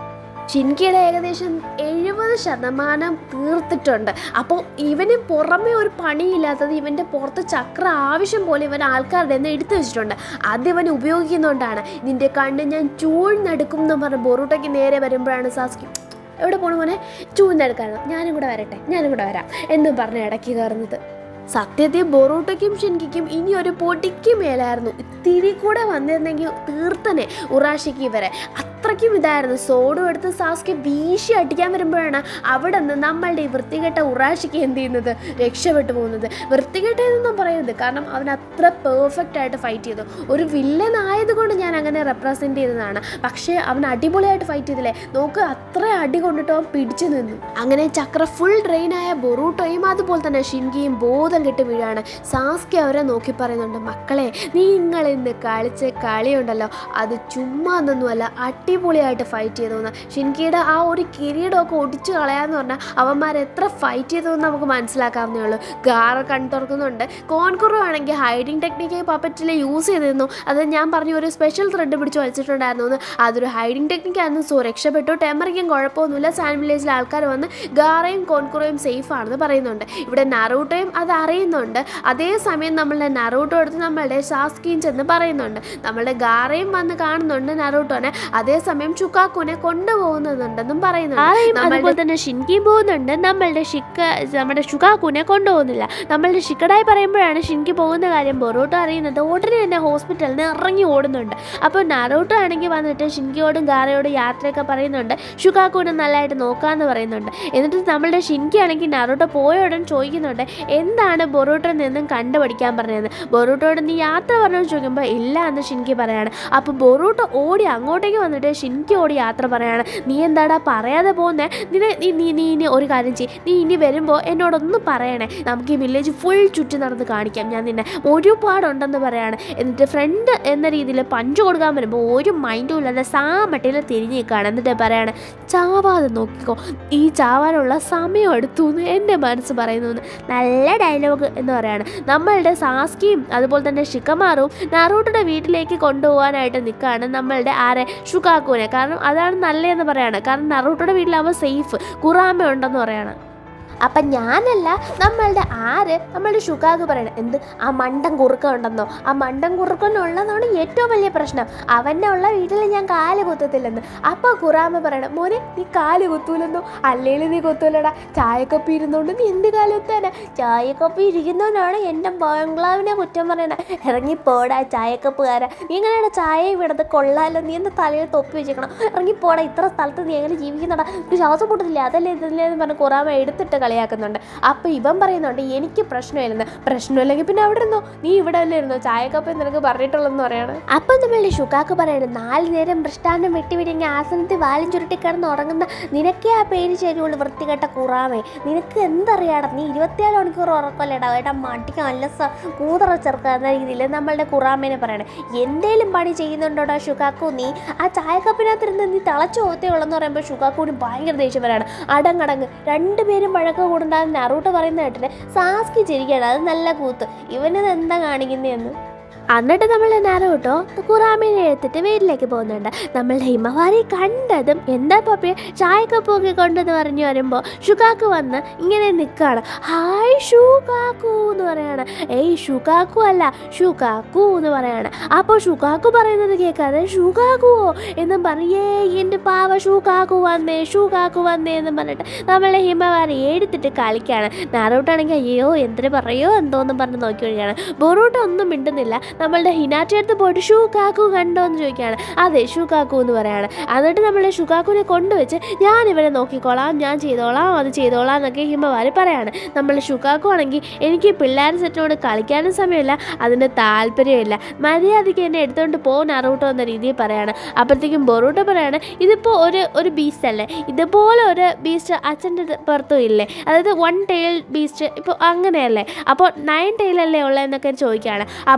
ഷിൻകിയുടെ ഏകദേശം എഴുപത് ശതമാനം തീർത്തിട്ടുണ്ട് അപ്പോൾ ഇവന് പുറമെ ഒരു പണിയില്ലാത്തത് ഇവൻ്റെ പുറത്ത് ചക്ര ആവശ്യം പോലെ ഇവൻ ആൾക്കാരുടെ നിന്ന് എടുത്തു വെച്ചിട്ടുണ്ട് അത് ഇവൻ ഉപയോഗിക്കുന്നുകൊണ്ടാണ് നിന്റെ കണ്ണ് ഞാൻ ചൂഴ്ന്നെടുക്കും എന്ന് പറഞ്ഞ് ബൊറൂട്ടയ്ക്ക് നേരെ വരുമ്പോഴാണ് സാസ്കി എവിടെ പോണു മോനെ ചൂഴ്ന്നെടുക്കാനോ ഞാനും കൂടെ വരട്ടെ ഞാനും കൂടെ വരാം എന്ന് പറഞ്ഞ് ഇടയ്ക്ക് കയറുന്നത് സത്യത്തിൽ ബൊറൂട്ടയ്ക്കും ഷിൻകിക്കും ഇനി ഒരു പൊടിക്ക് മേലായിരുന്നു ഇത്തിരി കൂടെ വന്നിരുന്നെങ്കിൽ തീർത്തനെ ഉറാഷിക്ക് ഇവരെ അത്രയ്ക്കും ഇതായിരുന്നു സോഡും എടുത്ത് സാസ്കെ വീശി അടിക്കാൻ വരുമ്പോഴാണ് അവിടെ നിന്ന് നമ്മളുടെ ഈ വൃത്തികെട്ട ഉറാഷിക്ക് എന്ത് ചെയ്യുന്നത് രക്ഷപ്പെട്ടു പോകുന്നത് വൃത്തികെട്ടതെന്നൊന്നും പറയരുത് കാരണം അവൻ അത്ര പെർഫെക്റ്റ് ആയിട്ട് ഫൈറ്റ് ചെയ്തു ഒരു വില്ലൻ ആയതുകൊണ്ട് ഞാൻ അങ്ങനെ റെപ്രസെൻറ്റ് ചെയ്തതാണ് പക്ഷേ അവൻ അടിപൊളിയായിട്ട് ഫൈറ്റ് ചെയ്തില്ലേ നോക്ക് അത്ര അടി കൊണ്ടിട്ട് അവൻ പിടിച്ചു നിന്നു അങ്ങനെ ചക്ര ഫുൾ ഡ്രെയിനായ ബൊറൂട്ടോയും അതുപോലെ തന്നെ ഷിൻകിയും ബോധം കെട്ട് വീഴാണ് സാസ്കി അവരെ നോക്കി പറയുന്നുണ്ട് മക്കളെ നിങ്ങൾ ഇന്ന് കളിച്ച കളിയുണ്ടല്ലോ അത് ചുമ്മാ ഒന്നൊന്നുമല്ല അടിപൊളിയായിട്ട് ഫൈറ്റ് ചെയ്തു എന്ന് ഷിൻകിയുടെ ആ ഒരു കിരീടമൊക്കെ ഒടിച്ചു കളയാന്ന് പറഞ്ഞാൽ അവന്മാർ എത്ര ഫൈറ്റ് ചെയ്തു എന്ന് നമുക്ക് മനസ്സിലാക്കാവുന്നേ ഉള്ളൂ ഗാറ കണ്ണു തുറക്കുന്നുണ്ട് കോൺകുറു ആണെങ്കിൽ ഹൈഡിങ് ടെക്നിക്ക് പപ്പറ്റിൽ യൂസ് ചെയ്തിരുന്നു അത് ഞാൻ പറഞ്ഞു ഒരു സ്പെഷ്യൽ ത്രെഡ് പിടിച്ച് വലിച്ചിട്ടുണ്ടായിരുന്നു എന്ന് അതൊരു ഹൈഡിങ് ടെക്നിക്കായിരുന്നു സോ രക്ഷപ്പെട്ടു ടെമറിക്കും കുഴപ്പമൊന്നുമില്ല സാൻ വില്ലേജിലെ ആൾക്കാർ വന്ന് ഗാറയും കോൺകുറയും സേഫ് ആണെന്ന് പറയുന്നുണ്ട് ഇവിടെ നറൂട്ടോയും അത് അറിയുന്നുണ്ട് അതേസമയം നമ്മളുടെ നറൂട്ടോ എടുത്ത് നമ്മളുടെ സാസ്കിയും ചെന്ന് പറയുന്നുണ്ട് നമ്മളുടെ ഗാറയും വന്ന് കാണുന്നുണ്ട് നറൂട്ടോനെ അതേസമയം ചുക്കാക്കുനെ കൊണ്ടുപോകുന്നുണ്ടെന്നും പറയുന്നുണ്ട് അതുപോലെ തന്നെ ഷിൻകിയും പോകുന്നുണ്ട് നമ്മളുടെ ഷിക്ക നമ്മുടെ ഷുക്കാക്കുനെ കൊണ്ടുപോകുന്നില്ല നമ്മളുടെ ഷിക്കടായി പറയുമ്പോഴാണ് ഷിൻകി പോകുന്ന കാര്യം ബൊറോട്ടോ അറിയുന്നത് ഉടനെ തന്നെ ഹോസ്പിറ്റലിൽ നിന്ന് ഇറങ്ങി ഓടുന്നുണ്ട് അപ്പോൾ നറൂട്ടോ ആണെങ്കിൽ വന്നിട്ട് ഷിൻകിയോടും ഗാറയോടും യാത്രയൊക്കെ പറയുന്നുണ്ട് ഷുക്കാക്കുനെ നല്ലതായിട്ട് നോക്കാമെന്ന് പറയുന്നുണ്ട് എന്നിട്ട് നമ്മളുടെ ഷിൻകി ആണെങ്കിൽ നറൂട്ടോ പോയ ഉടൻ ചോദിക്കുന്നുണ്ട് എന്താണ് ബൊറൂട്ടോയിൽ നിന്നും കണ്ടുപഠിക്കാൻ പറഞ്ഞത് ബൊറൂട്ടോട് നീ യാത്ര പറഞ്ഞു ചോദിക്കുമ്പോൾ ഇല്ല എന്ന് ഷിൻകി പറയാണ് അപ്പോൾ ബൊറൂട്ടോ ഓടി അങ്ങോട്ടേക്ക് വന്നിട്ട് ഷിൻകി ഓടി യാത്ര പറയാണ് നീ എന്താടാ പറയാതെ പോകുന്നേ നിന്നെ നീ നീ നീ ഇനി ഒരു കാര്യം ചെയ്യ് നീ ഇനി വരുമ്പോൾ എന്നോടൊന്ന് പറയണേ നമുക്ക് ഈ വില്ലേജ് ഫുൾ ചുറ്റി നടന്ന് കാണിക്കാം ഞാൻ നിന്നെ ഒരുപാടുണ്ടെന്ന് പറയാണ് എന്നിട്ട് ഫ്രണ്ട് എന്ന രീതിയിൽ പഞ്ച് കൊടുക്കാൻ വരുമ്പോൾ ഒരു മൈൻഡും ഇല്ലാതെ സാമട്ടിൽ തിരിഞ്ഞ് നിൽക്കുകയാണ് എന്നിട്ട് പറയാണ് ചാവാതെ നോക്കിക്കോ ഈ ചാവാനുള്ള സമയം എടുത്തു എന്ന് എൻ്റെ മനസ്സ് പറയുന്നു എന്ന്. നല്ല ഡയലോഗ് എന്ന് പറയാണ് നമ്മളുടെ സാസ്കിയും അതുപോലെ തന്നെ ഷിക്കമാറും നറൂട്ടയുടെ വീട്ടിലേക്ക് കൊണ്ടുപോകാനായിട്ട് നിൽക്കുകയാണ് നമ്മളുടെ ആരെ ഷുക്കാക്കുവിനെ കാരണം അതാണ് നല്ലതെന്ന് പറയാണ് കാരണം നറൂട്ടയുടെ വീട്ടിലാവുമ്പോൾ സേഫ് കുറാമ ഉണ്ടെന്ന് പറയാണ് അപ്പം ഞാനല്ല നമ്മളുടെ ആര് നമ്മളുടെ ഷുക്കാഗ് പറയണം എന്ത് ആ മണ്ടൻ കുറുക്കം ഉണ്ടെന്നോ ആ മണ്ടൻ കുറുക്കനുള്ളതാണ് ഏറ്റവും വലിയ പ്രശ്നം അവൻ്റെ ഉള്ള വീട്ടിൽ ഞാൻ കാല് കുത്തത്തില്ലെന്ന് അപ്പോൾ കുറാമ പറയണം മോനെ നീ കാല് കുത്തൂലെന്നോ അല്ലെങ്കിൽ നീ കുത്തൂലടാ ചായക്കപ്പി ഇരുന്നോണ്ട് നീ എന്ത് കാല് കുത്താനാ ചായക്കപ്പി ഇരിക്കുന്നവനാണ് എൻ്റെ ബംഗ്ലാവിനെ കുറ്റം പറയണ ഇറങ്ങി പോടാ ചായക്കപ്പുകാരാ നീ എങ്ങനെയാണ് ചായ ഇവിടുത്തെ കൊള്ളാലോ നീ എൻ്റെ തലയിൽ തൊപ്പി വെച്ചേക്കണം ഇറങ്ങി പോടാ ഇത്ര സ്ഥലത്ത് നീ എങ്ങനെ ജീവിക്കുന്നടാ ഒരു ശ്വാസം പൊട്ടത്തില്ല അതല്ലേ ഇതില്ലേ എന്ന് പറഞ്ഞ് കുറാമ എടുത്തിട്ട് കളിയാക്കുന്നുണ്ട് അപ്പോൾ ഇവൻ പറയുന്നുണ്ട് എനിക്ക് പ്രശ്നമില്ലെന്ന് പ്രശ്നമില്ലെങ്കിൽ പിന്നെ അവിടെ ഇരുന്നോ നീ ഇവിടെ അല്ലേ ഇരുന്നോ ചായക്കപ്പ് നിനക്ക് പറഞ്ഞിട്ടുള്ളതെന്ന് പറയാണ് അപ്പം നമ്മളുടെ ഷുക്കാക്ക് പറയണം നാല് നേരം മൃഷ്ടാന്തം വെട്ടിവിടിങ്ങി ആസനത്തിൽ വാലും ചുരുട്ടി കിടന്ന് ഉറങ്ങുന്ന നിനക്കേ ആ പേര് ചേരുള്ളൂ വൃത്തികെട്ട കുറാമേ നിനക്ക് എന്തറിയാടാ നീ ഇരുപത്തിയേഴ് മണിക്കൂർ ഉറക്കമല്ലേടാ ഏട്ടാ മടിക്ക് നല്ല സ കൂതറ ചെറുക്ക എന്ന രീതിയിൽ നമ്മളുടെ കുറാമേനെ പറയണേ എന്തേലും പണി ചെയ്യുന്നുണ്ടോടാ ഷുക്കാക്കു നീ ആ ചായക്കപ്പിനകത്തിരുന്ന് നീ തിളച്ചു പോകത്തേ ഉള്ളെന്ന് പറയുമ്പോൾ ഷുക്കാക്കൂന് ഭയങ്കര ദേഷ്യം വരാണ് അടങ്ങടങ്ങ് രണ്ടുപേരും വഴക്ക് കൂടുണ്ടാകുന്ന നറൂട്ട് പറയുന്ന കേട്ടിട്ട് സാസ്കി ചിരിക്കണം അത് നല്ല കൂത്ത് ഇവനിത് എന്താ കാണിക്കുന്നതെന്ന് എന്നിട്ട് നമ്മൾ നാരോട്ടോ കുറാമീനെ എടുത്തിട്ട് വീട്ടിലേക്ക് പോകുന്നുണ്ട് നമ്മളുടെ ഹിമവാരി കണ്ടതും എന്താ പപ്പി ചായക്കപ്പൊക്കെ കൊണ്ടെന്ന് പറഞ്ഞു വരുമ്പോൾ ഷുക്കാക്ക് വന്ന് ഇങ്ങനെ നിൽക്കുകയാണ് ഹായ് ഷുക്കാക്കു എന്ന് പറയാണ് ഏയ് ഷുക്കാക്കു അല്ല ഷുക്കാക്കു എന്ന് പറയാണ് അപ്പോൾ ഷുക്കാക്കു പറയുന്നത് കേൾക്കാതെ ഷുക്കാക്കുവോ എന്നും പറയേ എൻ്റെ പാവ ഷുക്കാക്കു വന്നേ ഷുക്കാക്കു വന്നേ എന്നും പറഞ്ഞിട്ട് നമ്മളെ ഹിമവാരി എടുത്തിട്ട് കളിക്കുകയാണ് നാരോട്ടാണെങ്കിൽ അയ്യോ എന്തിനു പറയോ എന്തോന്നും പറഞ്ഞ് നോക്കി വരികയാണ് ബൊറൂട്ട ഒന്നും മിണ്ടുന്നില്ല നമ്മളുടെ ഹിനാറ്റി അടുത്ത് പോയിട്ട് ഷൂ കാക്കു കണ്ടോ എന്ന് ചോദിക്കുകയാണ് അതെ ഷൂ കാക്കു എന്ന് പറയാണ് എന്നിട്ട് നമ്മളെ ഷുക്കാക്കുനെ കൊണ്ടുവച്ച് ഞാൻ ഇവരെ നോക്കിക്കോളാം ഞാൻ ചെയ്തോളാം അത് ചെയ്തോളാം എന്നൊക്കെ ഹിമവാരി പറയാണ് നമ്മൾ ഷുക്കാക്കു ആണെങ്കിൽ എനിക്ക് പിള്ളേർ സെറ്റിനോട് കളിക്കാനും സമയമില്ല അതിന് താല്പര്യമില്ല മര്യാദയ്ക്ക് എന്നെ എടുത്തുകൊണ്ട് പോ നറൂട്ടോ എന്ന രീതിയിൽ പറയാണ് അപ്പോഴത്തേക്കും ബൊറൂട്ടോ പറയാണ് ഇതിപ്പോൾ ഒരു ഒരു ബീസ്റ്റ് അല്ലേ ഇതുപോലെ ഒരു ബീസ്റ്റ് അച്ഛൻ്റെ പുറത്തും ഇല്ലേ അതായത് വൺ ടെയിൽ ബീസ്റ്റ് ഇപ്പോൾ അങ്ങനെയല്ലേ അപ്പോൾ നയൻ ടെയിലല്ലേ ഉള്ളതെന്നൊക്കെ ചോദിക്കുകയാണ് അപ്പോൾ ബൊറൂട്ടോ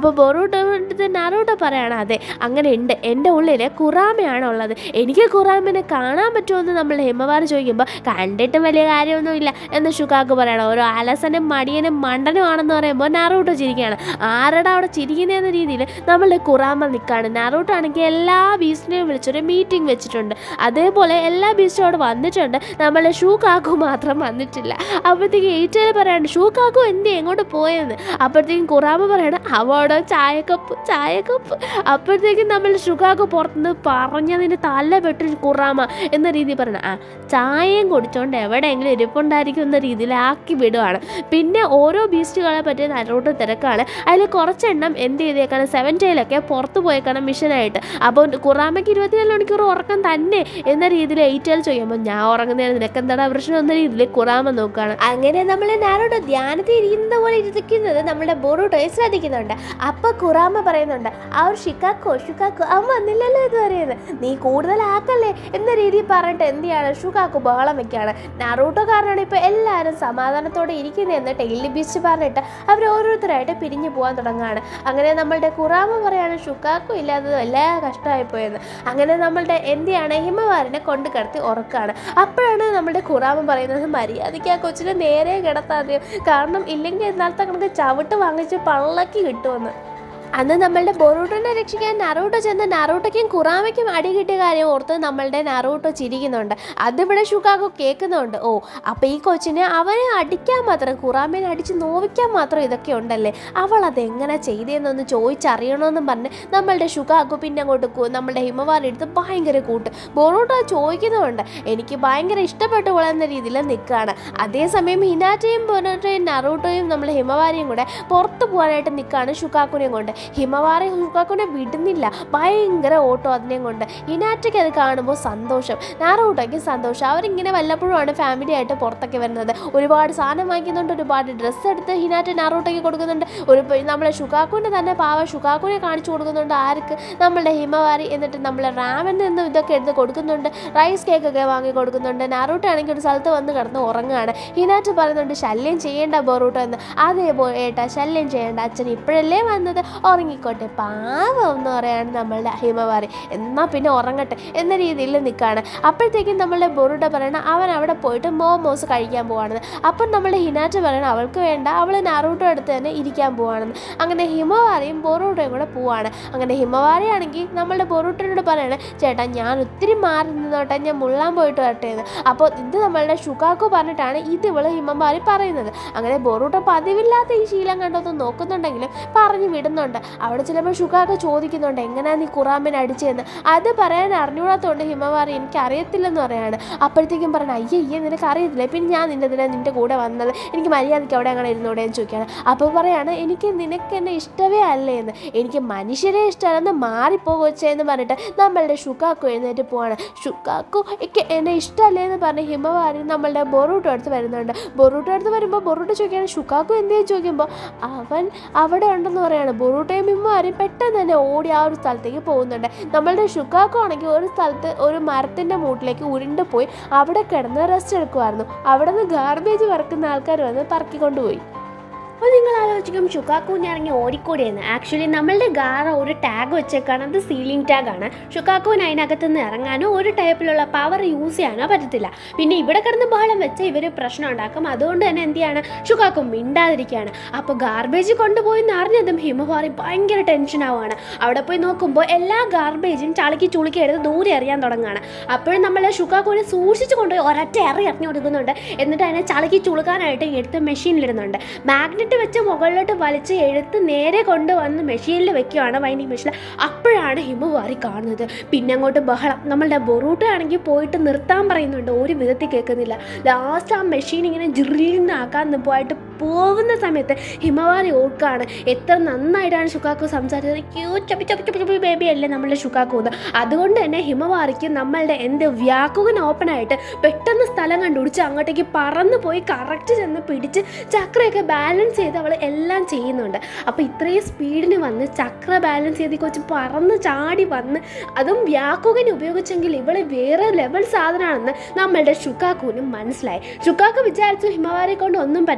നാറൂട്ടോ നാറൂട്ടോ പറയാണ് അതെ അങ്ങനെ ഉണ്ട് എൻ്റെ ഉള്ളിൽ കുറാമയാണ് ഉള്ളത് എനിക്ക് കുറാമിനെ കാണാൻ പറ്റുമെന്ന് നമ്മൾ ഹിമവാർ ചോദിക്കുമ്പോൾ കണ്ടിട്ട് വലിയ കാര്യമൊന്നുമില്ല എന്ന് ഷുക്കാക്ക് പറയണം ഓരോ അലസനും മടിയനും മണ്ടനും ആണെന്ന് പറയുമ്പോൾ നാറൂട്ടോ ചിരിക്കുകയാണ് ആരുടെ അവിടെ ചിരിക്കുന്നതെന്ന രീതിയിൽ നമ്മളുടെ കുറാമ നിൽക്കുകയാണ് നാറൂട്ടോ ആണെങ്കിൽ എല്ലാ ബീസ്റ്റിനെയും വിളിച്ചൊരു മീറ്റിംഗ് വെച്ചിട്ടുണ്ട് അതേപോലെ എല്ലാ ബീസ്റ്റും അവിടെ വന്നിട്ടുണ്ട് നമ്മളെ ഷൂ കാക്കു മാത്രം വന്നിട്ടില്ല അപ്പോഴത്തേക്ക് ഏറ്റവും പറയാണ് ഷൂ കാക്കു എന്ത് എങ്ങോട്ട് പോയെന്ന് അപ്പോഴത്തേക്കും കുറാമ പറയണം അവടെ ചായക്കപ്പ് ചായക്കപ്പ് അപ്പോഴത്തേക്കും നമ്മൾ ഷുഗാക്ക് പുറത്തുനിന്ന് പറഞ്ഞതിന് തല പെട്ട് കുറാമ എന്ന രീതിയിൽ പറയണം ആ ചായയും കുടിച്ചോണ്ട് എവിടെയെങ്കിലും ഇരിപ്പുണ്ടായിരിക്കും എന്ന രീതിയിലാക്കി വിടുവാണ് പിന്നെ ഓരോ ബീസ്റ്റുകളെ പറ്റി നല്ലോട്ട് തിരക്കാണ് അതിൽ കുറച്ചെണ്ണം എന്ത് ചെയ്തേക്കാണ് സെവൻ ഡേയിലൊക്കെ പുറത്ത് പോയേക്കാണ് മിഷനായിട്ട് അപ്പോൾ കുറാമയ്ക്ക് ഇരുപത്തിനാല് മണിക്കൂർ ഉറക്കം തന്നെ എന്ന രീതിയിൽ എയ്റ്റൽ ചെയ്യുമ്പോൾ ഞാൻ ഉറങ്ങുന്നതിന് നിനക്ക് എന്താടാ പ്രശ്നം എന്ന രീതിയിൽ കുറാമ നോക്കുകയാണ് അങ്ങനെ നമ്മൾ നാരോട് ധ്യാനത്തിൽ ഇരിക്കുന്ന പോലെ ഇരിക്കുന്നത് നമ്മുടെ ബോറോട്ടോയെ ശ്രദ്ധിക്കുന്നുണ്ട് അപ്പൊ കുറാമ പറയുന്നുണ്ട് ആ ഒരു ഷിക്കാക്കോ ഷിക്കാക്കോ അവൻ വന്നില്ലല്ലോ ഇത് പറയുന്നത് നീ കൂടുതലാക്കല്ലേ എന്ന രീതിയിൽ പറഞ്ഞിട്ട് എന്ത് ചെയ്യാണ് ഷുക്കാക്കു ബഹളം വെക്കുകയാണ് നറൂട്ടോക്കാരനാണ് ഇപ്പൊ എല്ലാവരും സമാധാനത്തോടെ ഇരിക്കുന്നതെന്ന് ടെയിലി ബീച്ച് പറഞ്ഞിട്ട് അവർ ഓരോരുത്തരായിട്ട് പിരിഞ്ഞു പോകാൻ തുടങ്ങുകയാണ് അങ്ങനെ നമ്മളുടെ കുറാമ പറയാണ് ഷുക്കാക്കു ഇല്ലാത്തത് എല്ലാ കഷ്ടമായി പോയെന്ന് അങ്ങനെ നമ്മളുടെ എന്തിയാണ് ഹിമവാരനെ കൊണ്ട് കിടത്തി ഉറക്കാണ് അപ്പോഴാണ് നമ്മളുടെ കുറാമ പറയുന്നത് മര്യാദയ്ക്ക് ആ കൊച്ചിനെ നേരെ കിടത്താതെയോ കാരണം ഇല്ലെങ്കിൽ ഇന്നലത്തെ കണക്ക് ചവിട്ട് വാങ്ങിച്ച് പള്ളക്കി കിട്ടുമെന്ന് അന്ന് നമ്മളുടെ ബൊറൂട്ടോനെ രക്ഷിക്കാൻ നറൂട്ടോ ചെന്ന് നറൂട്ടോയ്ക്കും കുറാമയ്ക്കും അടി കിട്ടിയ കാര്യം ഓർത്ത് നമ്മളുടെ നറൂട്ടോ ചിരിക്കുന്നുണ്ട് അതിവിടെ ഷുക്കാക്കോ കേൾക്കുന്നുണ്ട് ഓ അപ്പോൾ ഈ കൊച്ചിനെ അവനെ അടിക്കാൻ മാത്രം കുറാമേനെ അടിച്ച് നോവിക്കാൻ മാത്രം ഇതൊക്കെ ഉണ്ടല്ലേ അവൾ അതെങ്ങനെ ചെയ്തതെന്നൊന്ന് ചോദിച്ചറിയണമെന്നും പറഞ്ഞ് നമ്മളുടെ ഷുക്കാക്കോ പിന്നെ അങ്ങോട്ട് കു- നമ്മളുടെ ഹിമവാരി എടുത്ത് ഭയങ്കര കൂട്ട് ബൊറൂട്ടോ ചോദിക്കുന്നുണ്ട് എനിക്ക് ഭയങ്കര ഇഷ്ടപ്പെട്ടു എന്ന രീതിയിൽ നിൽക്കുകയാണ് അതേസമയം ഹിനാറ്റയും ബൊറൂട്ടോയും നറൂട്ടോയും നമ്മൾ ഹിമവാരിയും കൂടെ പുറത്ത് പോകാനായിട്ട് നിൽക്കുകയാണ് ഷുക്കാക്കുനെയും കൊണ്ട് ഹിമവാറി ഷുക്കാക്കുനെ വിടുന്നില്ല ഭയങ്കര ഓട്ടോ അതിനെയും കൊണ്ട് ഹിനാറ്റയ്ക്ക് അത് കാണുമ്പോൾ സന്തോഷം നാറൂട്ടോയ്ക്ക് സന്തോഷം അവരിങ്ങനെ വല്ലപ്പോഴുമാണ് ഫാമിലി ആയിട്ട് പുറത്തൊക്കെ വരുന്നത് ഒരുപാട് സാധനം വാങ്ങിക്കുന്നുണ്ട് ഒരുപാട് ഡ്രസ്സ് എടുത്ത് ഹിനാറ്റ നാറൂട്ടോയ്ക്ക് കൊടുക്കുന്നുണ്ട് ഒരു പ- നമ്മളെ ഷുക്കാക്കുവിൻ്റെ തന്നെ പാവ ഷുക്കാക്കുനെ കാണിച്ചു കൊടുക്കുന്നുണ്ട് ആർക്ക് നമ്മളുടെ ഹിമവാരി എന്നിട്ട് നമ്മളെ റാമൻ നിന്നും ഇതൊക്കെ എടുത്ത് കൊടുക്കുന്നുണ്ട് റൈസ് കേക്കൊക്കെ വാങ്ങി കൊടുക്കുന്നുണ്ട് നാറൂട്ടോ ആണെങ്കിൽ ഒരു സ്ഥലത്ത് വന്ന് കിടന്ന് ഉറങ്ങുകയാണ് ഹിനാറ്റ് പറയുന്നുണ്ട് ശല്യം ചെയ്യേണ്ട ബോറൂട്ടോ എന്ന് അതേപോലെ ഏട്ടാ ശല്യം ചെയ്യേണ്ട അച്ഛൻ ഇപ്പോഴല്ലേ വന്നത് ഉറങ്ങിക്കോട്ടെ പാവം എന്ന് പറയാണ് നമ്മളുടെ ഹിമവാരി എന്നാൽ പിന്നെ ഉറങ്ങട്ടെ എന്ന രീതിയിൽ നിൽക്കുകയാണ് അപ്പോഴത്തേക്കും നമ്മളുടെ ബൊറുഡ പറയണം അവൻ അവിടെ പോയിട്ട് മോമോസ് കഴിക്കാൻ പോവാണെന്ന് അപ്പം നമ്മളുടെ ഹിനാറ്റ് പറയണം അവൾക്ക് വേണ്ട അവൾ നാറൂട്ടോ അടുത്ത് തന്നെ ഇരിക്കാൻ പോവാണെന്ന് അങ്ങനെ ഹിമവാരിയും ബൊറൂട്ടയും കൂടെ പോവാണ് അങ്ങനെ ഹിമവാരി ആണെങ്കിൽ നമ്മളുടെ ബൊറൂട്ടനോട് പറയണം ചേട്ടാ ഞാൻ ഒത്തിരി മാറി നിന്നോട്ടെ ഞാൻ മുള്ളാൻ പോയിട്ട് വരട്ടെ എന്ന് അപ്പോൾ ഇത് നമ്മളുടെ ഷുക്കാക്കോ പറഞ്ഞിട്ടാണ് ഇത് ഇവള് ഹിമവാരി പറയുന്നത് അങ്ങനെ ബൊറൂട്ട പതിവില്ലാത്ത ഈ ശീലം കണ്ടൊന്ന് നോക്കുന്നുണ്ടെങ്കിലും പറഞ്ഞു വിടുന്നുണ്ട് അവിടെ ചിലപ്പോൾ ഷുക്കാക്ക ചോദിക്കുന്നുണ്ട് എങ്ങനെയാ നീ ഖുറാമിനെ അടിച്ചതെന്ന് അത് പറയാൻ അറിഞ്ഞൂടാത്തതുകൊണ്ട് ഹിമവാറി എനിക്ക് അറിയത്തില്ലെന്ന് പറയാണ് അപ്പോഴത്തേക്കും പറഞ്ഞു അയ്യേ അയ്യേ നിനക്ക് അറിയത്തില്ല പിന്നെ ഞാൻ നിൻ്റെ ഇതിനെ നിൻ്റെ കൂടെ വന്നത് എനിക്ക് മര്യാദയ്ക്ക് അവിടെ അങ്ങനെ ഇരുന്നൂടെ എന്ന് ചോദിക്കുകയാണ് അപ്പോൾ പറയാണ് എനിക്ക് നിനക്ക് എന്നെ ഇഷ്ടമേ അല്ലേ എന്ന് എനിക്ക് മനുഷ്യരെ ഇഷ്ടമല്ലെന്ന് മാറിപ്പോ കൊച്ചേ എന്ന് പറഞ്ഞിട്ട് നമ്മളുടെ ഷുക്കാക്കു എഴുന്നേറ്റ് പോവാണ് ഷുക്കാക്കു എനിക്ക് എന്നെ ഇഷ്ടമല്ലേ എന്ന് പറഞ്ഞ് ഹിമവാരി നമ്മളുടെ ബൊറൂട്ടോ അടുത്ത് വരുന്നുണ്ട് ബൊറൂട്ടോ അടുത്ത് വരുമ്പോൾ ബൊറൂട്ടോ ചോദിക്കുകയാണ് ഷുക്കാക്കു എന്തേ ചോദിക്കുമ്പോൾ അവൻ അവിടെ ഉണ്ടെന്ന് പറയാണ് ബൊറൂട്ടയും ഹിമവാരി പെട്ടെന്ന് തന്നെ ഓടി ആ ഒരു സ്ഥലത്തേക്ക് പോകുന്നുണ്ട് നമ്മളുടെ ഷുക്കാക്കു ആണെങ്കിൽ ഒരു സ്ഥലത്ത് ഒരു മരത്തിൻ്റെ മൂട്ടിലേക്ക് ഉരുണ്ട് പോയി അവിടെ കിടന്ന് റെസ്റ്റ് എടുക്കുമായിരുന്നു അവിടെ നിന്ന് ഗാർബേജ് വറക്കുന്ന ആൾക്കാർ വന്ന് പറക്കിക്കൊണ്ടുപോയി അപ്പോൾ നിങ്ങൾ ആലോചിക്കും ഷുക്കാക്കൂനെ ഇറങ്ങി ഓടിക്കൂടിയെന്ന് ആക്ച്വലി നമ്മളുടെ ഗാറ ഒരു ടാഗ് വെച്ചേക്കാണ് അത് സീലിംഗ് ടാഗാണ് ഷുക്കാക്കൂന് അതിനകത്ത് നിന്ന് ഇറങ്ങാനോ ഒരു ടൈപ്പിലുള്ള പവർ യൂസ് ചെയ്യാനോ പറ്റത്തില്ല പിന്നെ ഇവിടെ കിടന്ന് ബഹളം വെച്ച് ഇവർ പ്രശ്നം ഉണ്ടാക്കും അതുകൊണ്ട് തന്നെ എന്ത് ചെയ്യാണ് ഷുക്കാക്കു മിണ്ടാതിരിക്കുകയാണ് അപ്പോൾ ഗാർബേജ് കൊണ്ടുപോയി എന്ന് അറിഞ്ഞതും ഹിമവാറി ഭയങ്കര ടെൻഷൻ ആവുകയാണ് അവിടെ പോയി നോക്കുമ്പോൾ എല്ലാ ഗാർബേജും ചളുക്കി ചുളുക്കി എടുത്ത് ദൂരെ എറിയാൻ തുടങ്ങുകയാണ് അപ്പോഴും നമ്മൾ ഷുക്കാക്കൂനെ സൂക്ഷിച്ച് കൊണ്ടുപോയി ഒരൊറ്റ എറി എറിഞ്ഞു കൊടുക്കുന്നുണ്ട് എന്നിട്ട് അതിനെ ചളുക്കി ചുളുക്കാനായിട്ട് എടുത്ത് മെഷീനിലിടുന്നുണ്ട് മാഗ്നറ്റ് വെച്ച് മുകളിലോട്ട് വലിച്ച് എടുത്ത് നേരെ കൊണ്ടുവന്ന് മെഷീനിൽ വെക്കുകയാണ് വൈൻഡിങ് മെഷീനിൽ അപ്പോഴാണ് ഹിമവാരി കാണുന്നത് പിന്നെ അങ്ങോട്ട് ബഹളം നമ്മളുടെ ബൊറൂട്ട ആണെങ്കിൽ പോയിട്ട് നിർത്താൻ പറയുന്നുണ്ട് ഒരു വിധത്തിൽ കേൾക്കുന്നില്ല ലാസ്റ്റ് ആ മെഷീൻ ഇങ്ങനെ ജിറിന്നാക്കാൻ പോയിട്ട് പോകുന്ന സമയത്ത് ഹിമവാരി ഓർക്കാണ് എത്ര നന്നായിട്ടാണ് ഷുക്കാക്കു സംസാരിച്ചത് ക്യൂ ചപ്പി ചപ്പി ചപ്പി ചപ്പി ബേബി അല്ലേ നമ്മളുടെ ഷുക്കാക്കു എന്ന് അതുകൊണ്ട് തന്നെ ഹിമവാരിക്ക് നമ്മളുടെ എന്ത് വ്യാക്കുകൻ ഓപ്പൺ ആയിട്ട് പെട്ടെന്ന് സ്ഥലം കണ്ടുപിടിച്ച് അങ്ങോട്ടേക്ക് പറന്ന് പോയി കറക്റ്റ് ചെന്ന് പിടിച്ച് ചക്രയൊക്കെ ബാലൻസ് ചെയ്ത് അവൾ എല്ലാം ചെയ്യുന്നുണ്ട് അപ്പോൾ ഇത്രയും സ്പീഡിന് വന്ന് ചക്ര ബാലൻസ് ചെയ്ത് ഈ കൊച്ച് പറന്ന് ചാടി വന്ന് അതും വ്യാക്കുകനെ ഉപയോഗിച്ചെങ്കിൽ ഇവള് വേറെ ലെവൽ സാധനമാണെന്ന് നമ്മളുടെ ഷുക്കാക്കുവിനും മനസ്സിലായി ഷുക്കാക്കു വിചാരിച്ചു ഹിമവാരെ കൊണ്ട് ഒന്നും പറ്റില്ല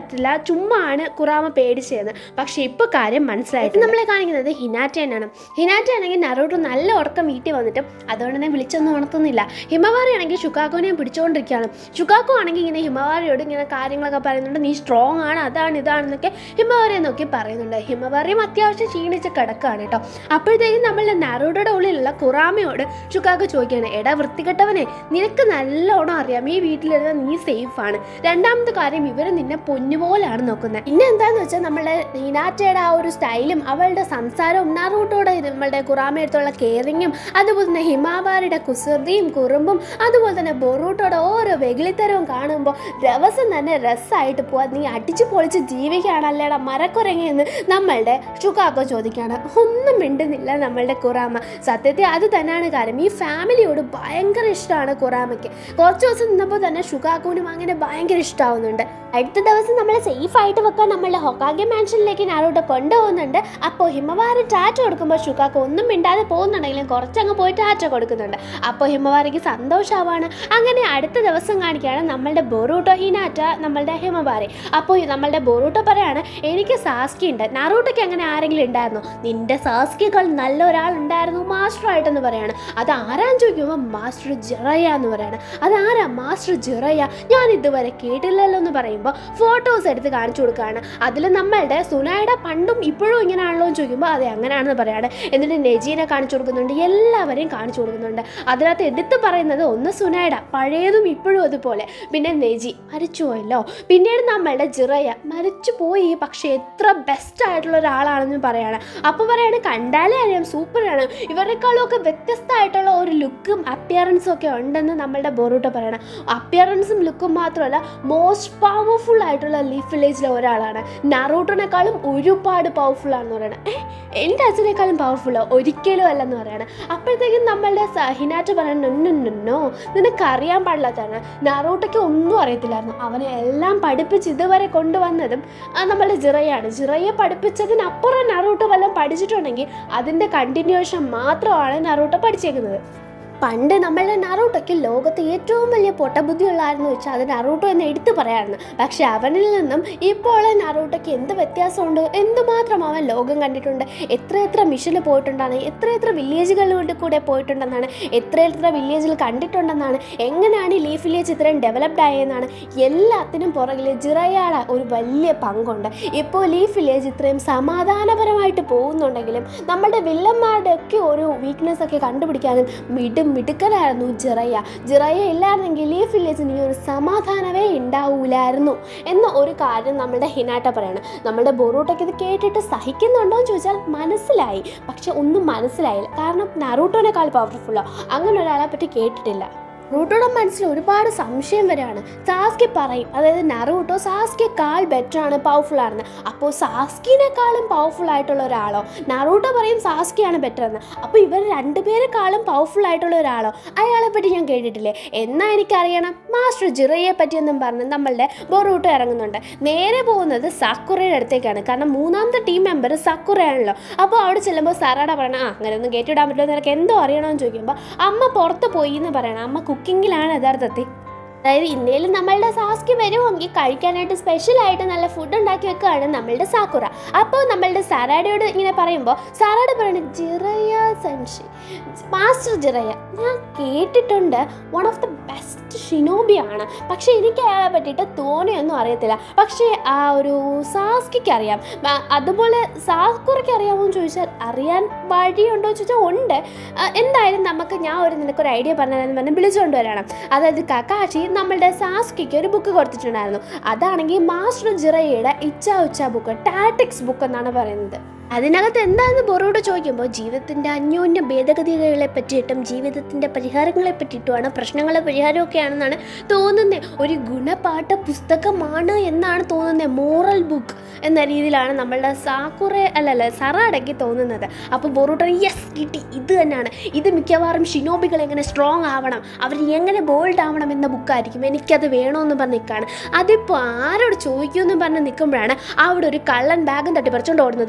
ചുമ്മാ ആണ് കുറാമ പേടിച്ചതെന്ന് പക്ഷേ ഇപ്പോൾ കാര്യം മനസ്സിലായിട്ട് നമ്മളെ കാണിക്കുന്നത് ഹിനാറ്റേനാണ് ഹിനാറ്റ ആണെങ്കിൽ നറൂട്ടോ നല്ല ഉറക്കം വീട്ടിൽ വന്നിട്ടും അതുകൊണ്ട് തന്നെ വിളിച്ചൊന്നും ഉണർത്തുന്നില്ല ഹിമവാരി ആണെങ്കിൽ ഷുക്കാക്കോനെയും പിടിച്ചുകൊണ്ടിരിക്കുകയാണ് ഷുക്കാക്കോ ആണെങ്കിൽ ഇങ്ങനെ ഹിമവാരിയോട് ഇങ്ങനെ കാര്യങ്ങളൊക്കെ പറയുന്നുണ്ട് നീ സ്ട്രോങ് ആണ് അതാണ് ഇതാണെന്നൊക്കെ ഹിമവാരിയെ നോക്കി പറയുന്നുണ്ട് ഹിമവാരിയും അത്യാവശ്യം ക്ഷീണിച്ച് കിടക്കുകയാണ് കേട്ടോ അപ്പോഴത്തേക്കും നമ്മളുടെ നറൂട്ടോയുടെ ഉള്ളിലുള്ള കുറാമയോട് ഷുക്കാക്കോ ചോദിക്കുകയാണ് എടാ വൃത്തികെട്ടവനെ നിനക്ക് നല്ലോണം അറിയാം ഈ വീട്ടിലിരുന്ന നീ സേഫ് ആണ് രണ്ടാമത്തെ കാര്യം ഇവർ നിന്നെ പൊന്നുപോലാണ് നോക്കുന്നത് പിന്നെ എന്താന്ന് വെച്ചാൽ നമ്മളുടെ ഹിനാറ്റയുടെ ആ ഒരു സ്റ്റൈലും അവളുടെ സംസാരവും നറൂട്ടോടെ നമ്മളുടെ കുറാമയടുത്തുള്ള കെയറിങ്ങും അതുപോലെ തന്നെ ഹിമാവാരിയുടെ കുസൃതിയും കുറുമ്പും അതുപോലെ തന്നെ ബൊറൂട്ടോടെ ഓരോ വെകിളിത്തരവും കാണുമ്പോൾ ദിവസം തന്നെ രസമായിട്ട് പോവാ നീ അടിച്ചു പൊളിച്ച് ജീവിക്കുകയാണല്ലേടാ മരക്കുരങ്ങയെന്ന് നമ്മളുടെ ഷുക്കാക്കോ ചോദിക്കുകയാണ് ഒന്നും മിണ്ടുന്നില്ല നമ്മളുടെ കുറാമ സത്യത്തിൽ അത് തന്നെയാണ് കാര്യം ഈ ഫാമിലിയോട് ഭയങ്കര ഇഷ്ടമാണ് കുറാമയ്ക്ക് കുറച്ച് ദിവസം നിന്നപ്പോൾ തന്നെ ഷുക്കാക്കോനും അങ്ങനെ ഭയങ്കര ഇഷ്ടമാവുന്നുണ്ട് അടുത്ത ദിവസം നമ്മളെ സേഫ് ആയിട്ട് വെക്കാൻ നമ്മളുടെ ഹൊക്കാഗെ മാൻഷനിലേക്ക് നാരോട്ട് കൊണ്ടുപോകുന്നുണ്ട് അപ്പോൾ ഹിമവാരി ടാറ്റ കൊടുക്കുമ്പോൾ ഷുക്കാക്കോ ഒന്നും മിണ്ടാതെ പോകുന്നുണ്ടെങ്കിലും കുറച്ചങ്ങ് പോയി ടാറ്റ കൊടുക്കുന്നുണ്ട് അപ്പോൾ ഹിമവാരിക്ക് സന്തോഷമാവാണ് അങ്ങനെ അടുത്ത ദിവസം കാണിക്കുകയാണ് നമ്മളുടെ ബൊറൂട്ടോ ഹിനാറ്റ നമ്മളുടെ ഹിമവാരി അപ്പോൾ നമ്മളുടെ ബൊറൂട്ടോ പറയാണ് എനിക്ക് സാസ്കി ഉണ്ട് നാറൂട്ടോയ്ക്ക് അങ്ങനെ ആരെങ്കിലും ഉണ്ടായിരുന്നു നിന്റെ സാസ്കികൾ നല്ല ഒരാൾ ഉണ്ടായിരുന്നു മാസ്റ്ററായിട്ടെന്ന് പറയാണ് അത് ആരാന്ന് ചോദിക്കുമ്പോൾ മാസ്റ്റർ ജിറയ എന്ന് പറയാണ് അതാരാ മാസ്റ്റർ ജിറയ ഞാൻ ഇതുവരെ കേട്ടില്ലല്ലോ എന്ന് പറയുമ്പോൾ ഫോട്ടോസ് എടുത്ത് കാണിച്ചു കൊടുക്കുകയാണ് അതിൽ നമ്മളുടെ സുനായുടെ പണ്ടും ഇപ്പോഴും ഇങ്ങനെയാണല്ലോ എന്ന് ചോദിക്കുമ്പോൾ അതെ അങ്ങനെയാണെന്ന് പറയാണ് എന്നിട്ട് നെജീനെ കാണിച്ചു കൊടുക്കുന്നുണ്ട് എല്ലാവരെയും കാണിച്ചു കൊടുക്കുന്നുണ്ട് അതിനകത്ത് എടുത്ത് പറയുന്നത് ഒന്ന് സുനായുടെ പഴയതും ഇപ്പോഴും അതുപോലെ പിന്നെ നെജി മരിച്ചുപോയല്ലോ പിന്നീട് നമ്മളുടെ ജിറയ മരിച്ചു പോയി പക്ഷേ എത്ര ബെസ്റ്റ് ആയിട്ടുള്ള ഒരാളാണെന്ന് പറയാണ് അപ്പോൾ പറയാണ് കണ്ടാലേ അറിയാം സൂപ്പറാണ് ഇവരെക്കാളും ഒക്കെ വ്യത്യസ്തമായിട്ടുള്ള ഒരു ലുക്കും അപ്പിയറൻസും ഒക്കെ ഉണ്ടെന്ന് നമ്മളുടെ ബോറൂട്ടോ പറയണം അപ്പിയറൻസും ലുക്കും മാത്രമല്ല മോസ്റ്റ് പവർഫുൾ ആയിട്ടുള്ള ലീഫ് വില്ലേജിലെ ഒരാളാണ് നറൂട്ടോനേക്കാളും ഒരുപാട് പവർഫുൾ ആണെന്ന് പറയണം ഏ, എൻ്റെ അച്ഛനേക്കാളും പവർഫുള്ളോ ഒരിക്കലും അല്ലെന്ന് പറയണം അപ്പോഴത്തേക്കും നമ്മളുടെ ഹിനാറ്റ പറയണോ നിനക്കറിയാൻ പാടില്ലാത്തതാണ് നറൂട്ടയ്ക്ക് ഒന്നും അറിയത്തില്ലായിരുന്നു അവനെ എല്ലാം പഠിപ്പിച്ച് ഇതുവരെ കൊണ്ടുവന്നതും ആ, നമ്മളുടെ ജിറയാണ് ജിറയെ പഠിപ്പിച്ചതിനപ്പുറം നറൂട്ടോ വല്ലതും പഠിച്ചിട്ടുണ്ടെങ്കിൽ അതിൻ്റെ കണ്ടിന്യൂഷൻ മാത്രമാണ് നറൂട്ടോ പഠിച്ചേക്കുന്നത് പണ്ട് നമ്മളുടെ നറൂട്ടോയ്ക്ക് ലോകത്ത് ഏറ്റവും വലിയ പൊട്ടബുദ്ധിയുള്ളായിരുന്നു വെച്ചാൽ അത് നറൂട്ടോ എന്ന് എടുത്തു പറയാമായിരുന്നു പക്ഷെ അവനിൽ നിന്നും ഇപ്പോൾ നറൂട്ടോയ്ക്ക് എന്ത് വ്യത്യാസമുണ്ട് എന്തുമാത്രം അവൻ ലോകം കണ്ടിട്ടുണ്ട് എത്ര എത്ര മിഷന് പോയിട്ടുണ്ടെന്നാണ് എത്ര എത്ര വില്ലേജുകളിലൂടെ കൂടെ പോയിട്ടുണ്ടെന്നാണ് എത്ര എത്ര വില്ലേജിൽ കണ്ടിട്ടുണ്ടെന്നാണ് എങ്ങനെയാണ് ഈ ലീഫ് വില്ലേജ് ഇത്രയും ഡെവലപ്ഡ് ആയെന്നാണ് എല്ലാത്തിനും പുറകിൽ ജിറയാട ഒരു വലിയ പങ്കുണ്ട് ഇപ്പോൾ ലീഫ് വില്ലേജ് ഇത്രയും സമാധാനപരമായിട്ട് പോകുന്നുണ്ടെങ്കിലും നമ്മുടെ വില്ലന്മാരുടെ ഒക്കെ ഒരു വീക്ക്നെസ് ഒക്കെ കണ്ടുപിടിക്കാനും മിടും മിടുക്കനായിരുന്നു ജിറയ ജിറയ ഇല്ലായിരുന്നെങ്കിൽ ലീഫ് വില്ലേജിന് ഈ ഒരു സമാധാനമേ ഉണ്ടാവൂലായിരുന്നു എന്ന ഒരു കാര്യം നമ്മുടെ ഹിനാട്ട പറയണം നമ്മുടെ ബൊറൂട്ടയ്ക്ക് ഇത് കേട്ടിട്ട് സഹിക്കുന്നുണ്ടോ എന്ന് ചോദിച്ചാൽ മനസ്സിലായി പക്ഷെ ഒന്നും മനസ്സിലായില്ല കാരണം നറൂട്ടോനേക്കാൾ പവർഫുള്ളോ അങ്ങനെ ഒരാളെ പറ്റി കേട്ടിട്ടില്ല റൂട്ടോയുടെ മനസ്സിൽ ഒരുപാട് സംശയം വരികയാണ് സാസ്കി പറയും അതായത് നറൂട്ടോ സാസ്കിയേക്കാൾ ബെറ്റർ ആണ് പവർഫുൾ ആണെന്ന് അപ്പോൾ സാസ്കിനേക്കാളും പവർഫുൾ ആയിട്ടുള്ള ഒരാളോ നറൂട്ടോ പറയും സാസ്കിയാണ് ബെറ്റർ എന്ന് അപ്പോൾ ഇവർ രണ്ടുപേരെക്കാളും പവർഫുൾ ആയിട്ടുള്ള ഒരാളോ അയാളെ പറ്റി ഞാൻ കേട്ടിട്ടില്ലേ എന്നാ എനിക്കറിയണം മാസ്റ്റർ ജിറയെ പറ്റിയെന്നും പറഞ്ഞ് നമ്മളുടെ ബൊറൂട്ടോ ഇറങ്ങുന്നുണ്ട് നേരെ പോകുന്നത് സക്കുറയുടെ അടുത്തേക്കാണ് കാരണം മൂന്നാമത്തെ ടീം മെമ്പർ സക്കുറയാണല്ലോ അപ്പോൾ അവിടെ ചെല്ലുമ്പോൾ സാറാട പറയണം ആ അങ്ങനെ ഒന്നും കയറ്റിവിടാൻ പറ്റില്ല നിനക്ക് എന്തോ അറിയണമെന്ന് ചോദിക്കുമ്പോൾ അമ്മ പുറത്ത് പോയി എന്ന് പറയണം അമ്മ കുക്കിങ്ങിലാണ് യഥാർത്ഥത്തിൽ അതായത് ഇന്ത്യയിൽ നമ്മളുടെ സാസ്കി വരുമെങ്കിൽ കഴിക്കാനായിട്ട് സ്പെഷ്യലായിട്ട് നല്ല ഫുഡ് ഉണ്ടാക്കി വെക്കുകയാണ് നമ്മളുടെ സാക്കുറ അപ്പോൾ നമ്മളുടെ സാറാഡയോട് ഇങ്ങനെ പറയുമ്പോൾ സാറാഡ് പറയുന്നത് ജിറയ സെൻഷി മാസ്റ്റർ ജിറയ ഞാൻ കേട്ടിട്ടുണ്ട് വൺ ഓഫ് ദ ബെസ്റ്റ് ഷിനോബിയാണ് പക്ഷേ എനിക്ക് അയാളെ പറ്റിയിട്ട് തോനെയൊന്നും അറിയത്തില്ല പക്ഷേ ആ ഒരു സാസ്കിക്ക് അറിയാം ആ, അതുപോലെ സാക്കുറയ്ക്ക് അറിയാമോ എന്ന് ചോദിച്ചാൽ അറിയാൻ വഴിയുണ്ടോ എന്ന് ചോദിച്ചാൽ ഉണ്ട് ആ, എന്തായാലും നമുക്ക് ഞാൻ ഒരു നിനക്കൊരു ഐഡിയ പറഞ്ഞതെന്ന് പറഞ്ഞ് വിളിച്ചുകൊണ്ട് വരണം അതായത് കക്കാശി നമ്മളുടെ സാസ്കിക്ക് ഒരു ബുക്ക് കൊടുത്തിട്ടുണ്ടായിരുന്നു അതാണെങ്കിൽ മാസ്റ്റർ ജിറയുടെ ഇച്ച ഉച്ച ബുക്ക് ടാറ്റിക്സ് ബുക്ക് എന്നാണ് പറയുന്നത് അതിനകത്ത് എന്താണെന്ന് ബൊറോട് ചോദിക്കുമ്പോൾ ജീവിതത്തിൻ്റെ അന്യോന്യ ഭേദഗതികളെ പറ്റിയിട്ടും ജീവിതത്തിൻ്റെ പരിഹാരങ്ങളെ പറ്റിയിട്ടുമാണ് പ്രശ്നങ്ങളെ പരിഹാരമൊക്കെയാണെന്നാണ് തോന്നുന്നത് ഒരു ഗുണപാഠ പുസ്തകമാണ് എന്നാണ് തോന്നുന്നത് മോറൽ ബുക്ക് എന്ന രീതിയിലാണ് നമ്മളുടെ സാക്കുറെ അല്ലല്ല സറാടയ്ക്ക് തോന്നുന്നത് അപ്പോൾ ബൊറൂട്ടൻ യെസ് കിട്ടി ഇത് തന്നെയാണ് ഇത് മിക്കവാറും ഷിനോബികൾ എങ്ങനെ സ്ട്രോങ് ആവണം അവർ എങ്ങനെ ബോൾഡ് ആവണം എന്ന ബുക്കായിരിക്കും എനിക്കത് വേണമെന്ന് പറഞ്ഞ് നിൽക്കുകയാണ് അതിപ്പോൾ ആരോട് ചോദിക്കുമെന്ന് പറഞ്ഞ് നിൽക്കുമ്പോഴാണ് അവിടെ ഒരു കള്ളൻ ബാഗും തട്ടി പറിച്ചുകൊണ്ട് ഓടുന്നത് ബൊറോട്ട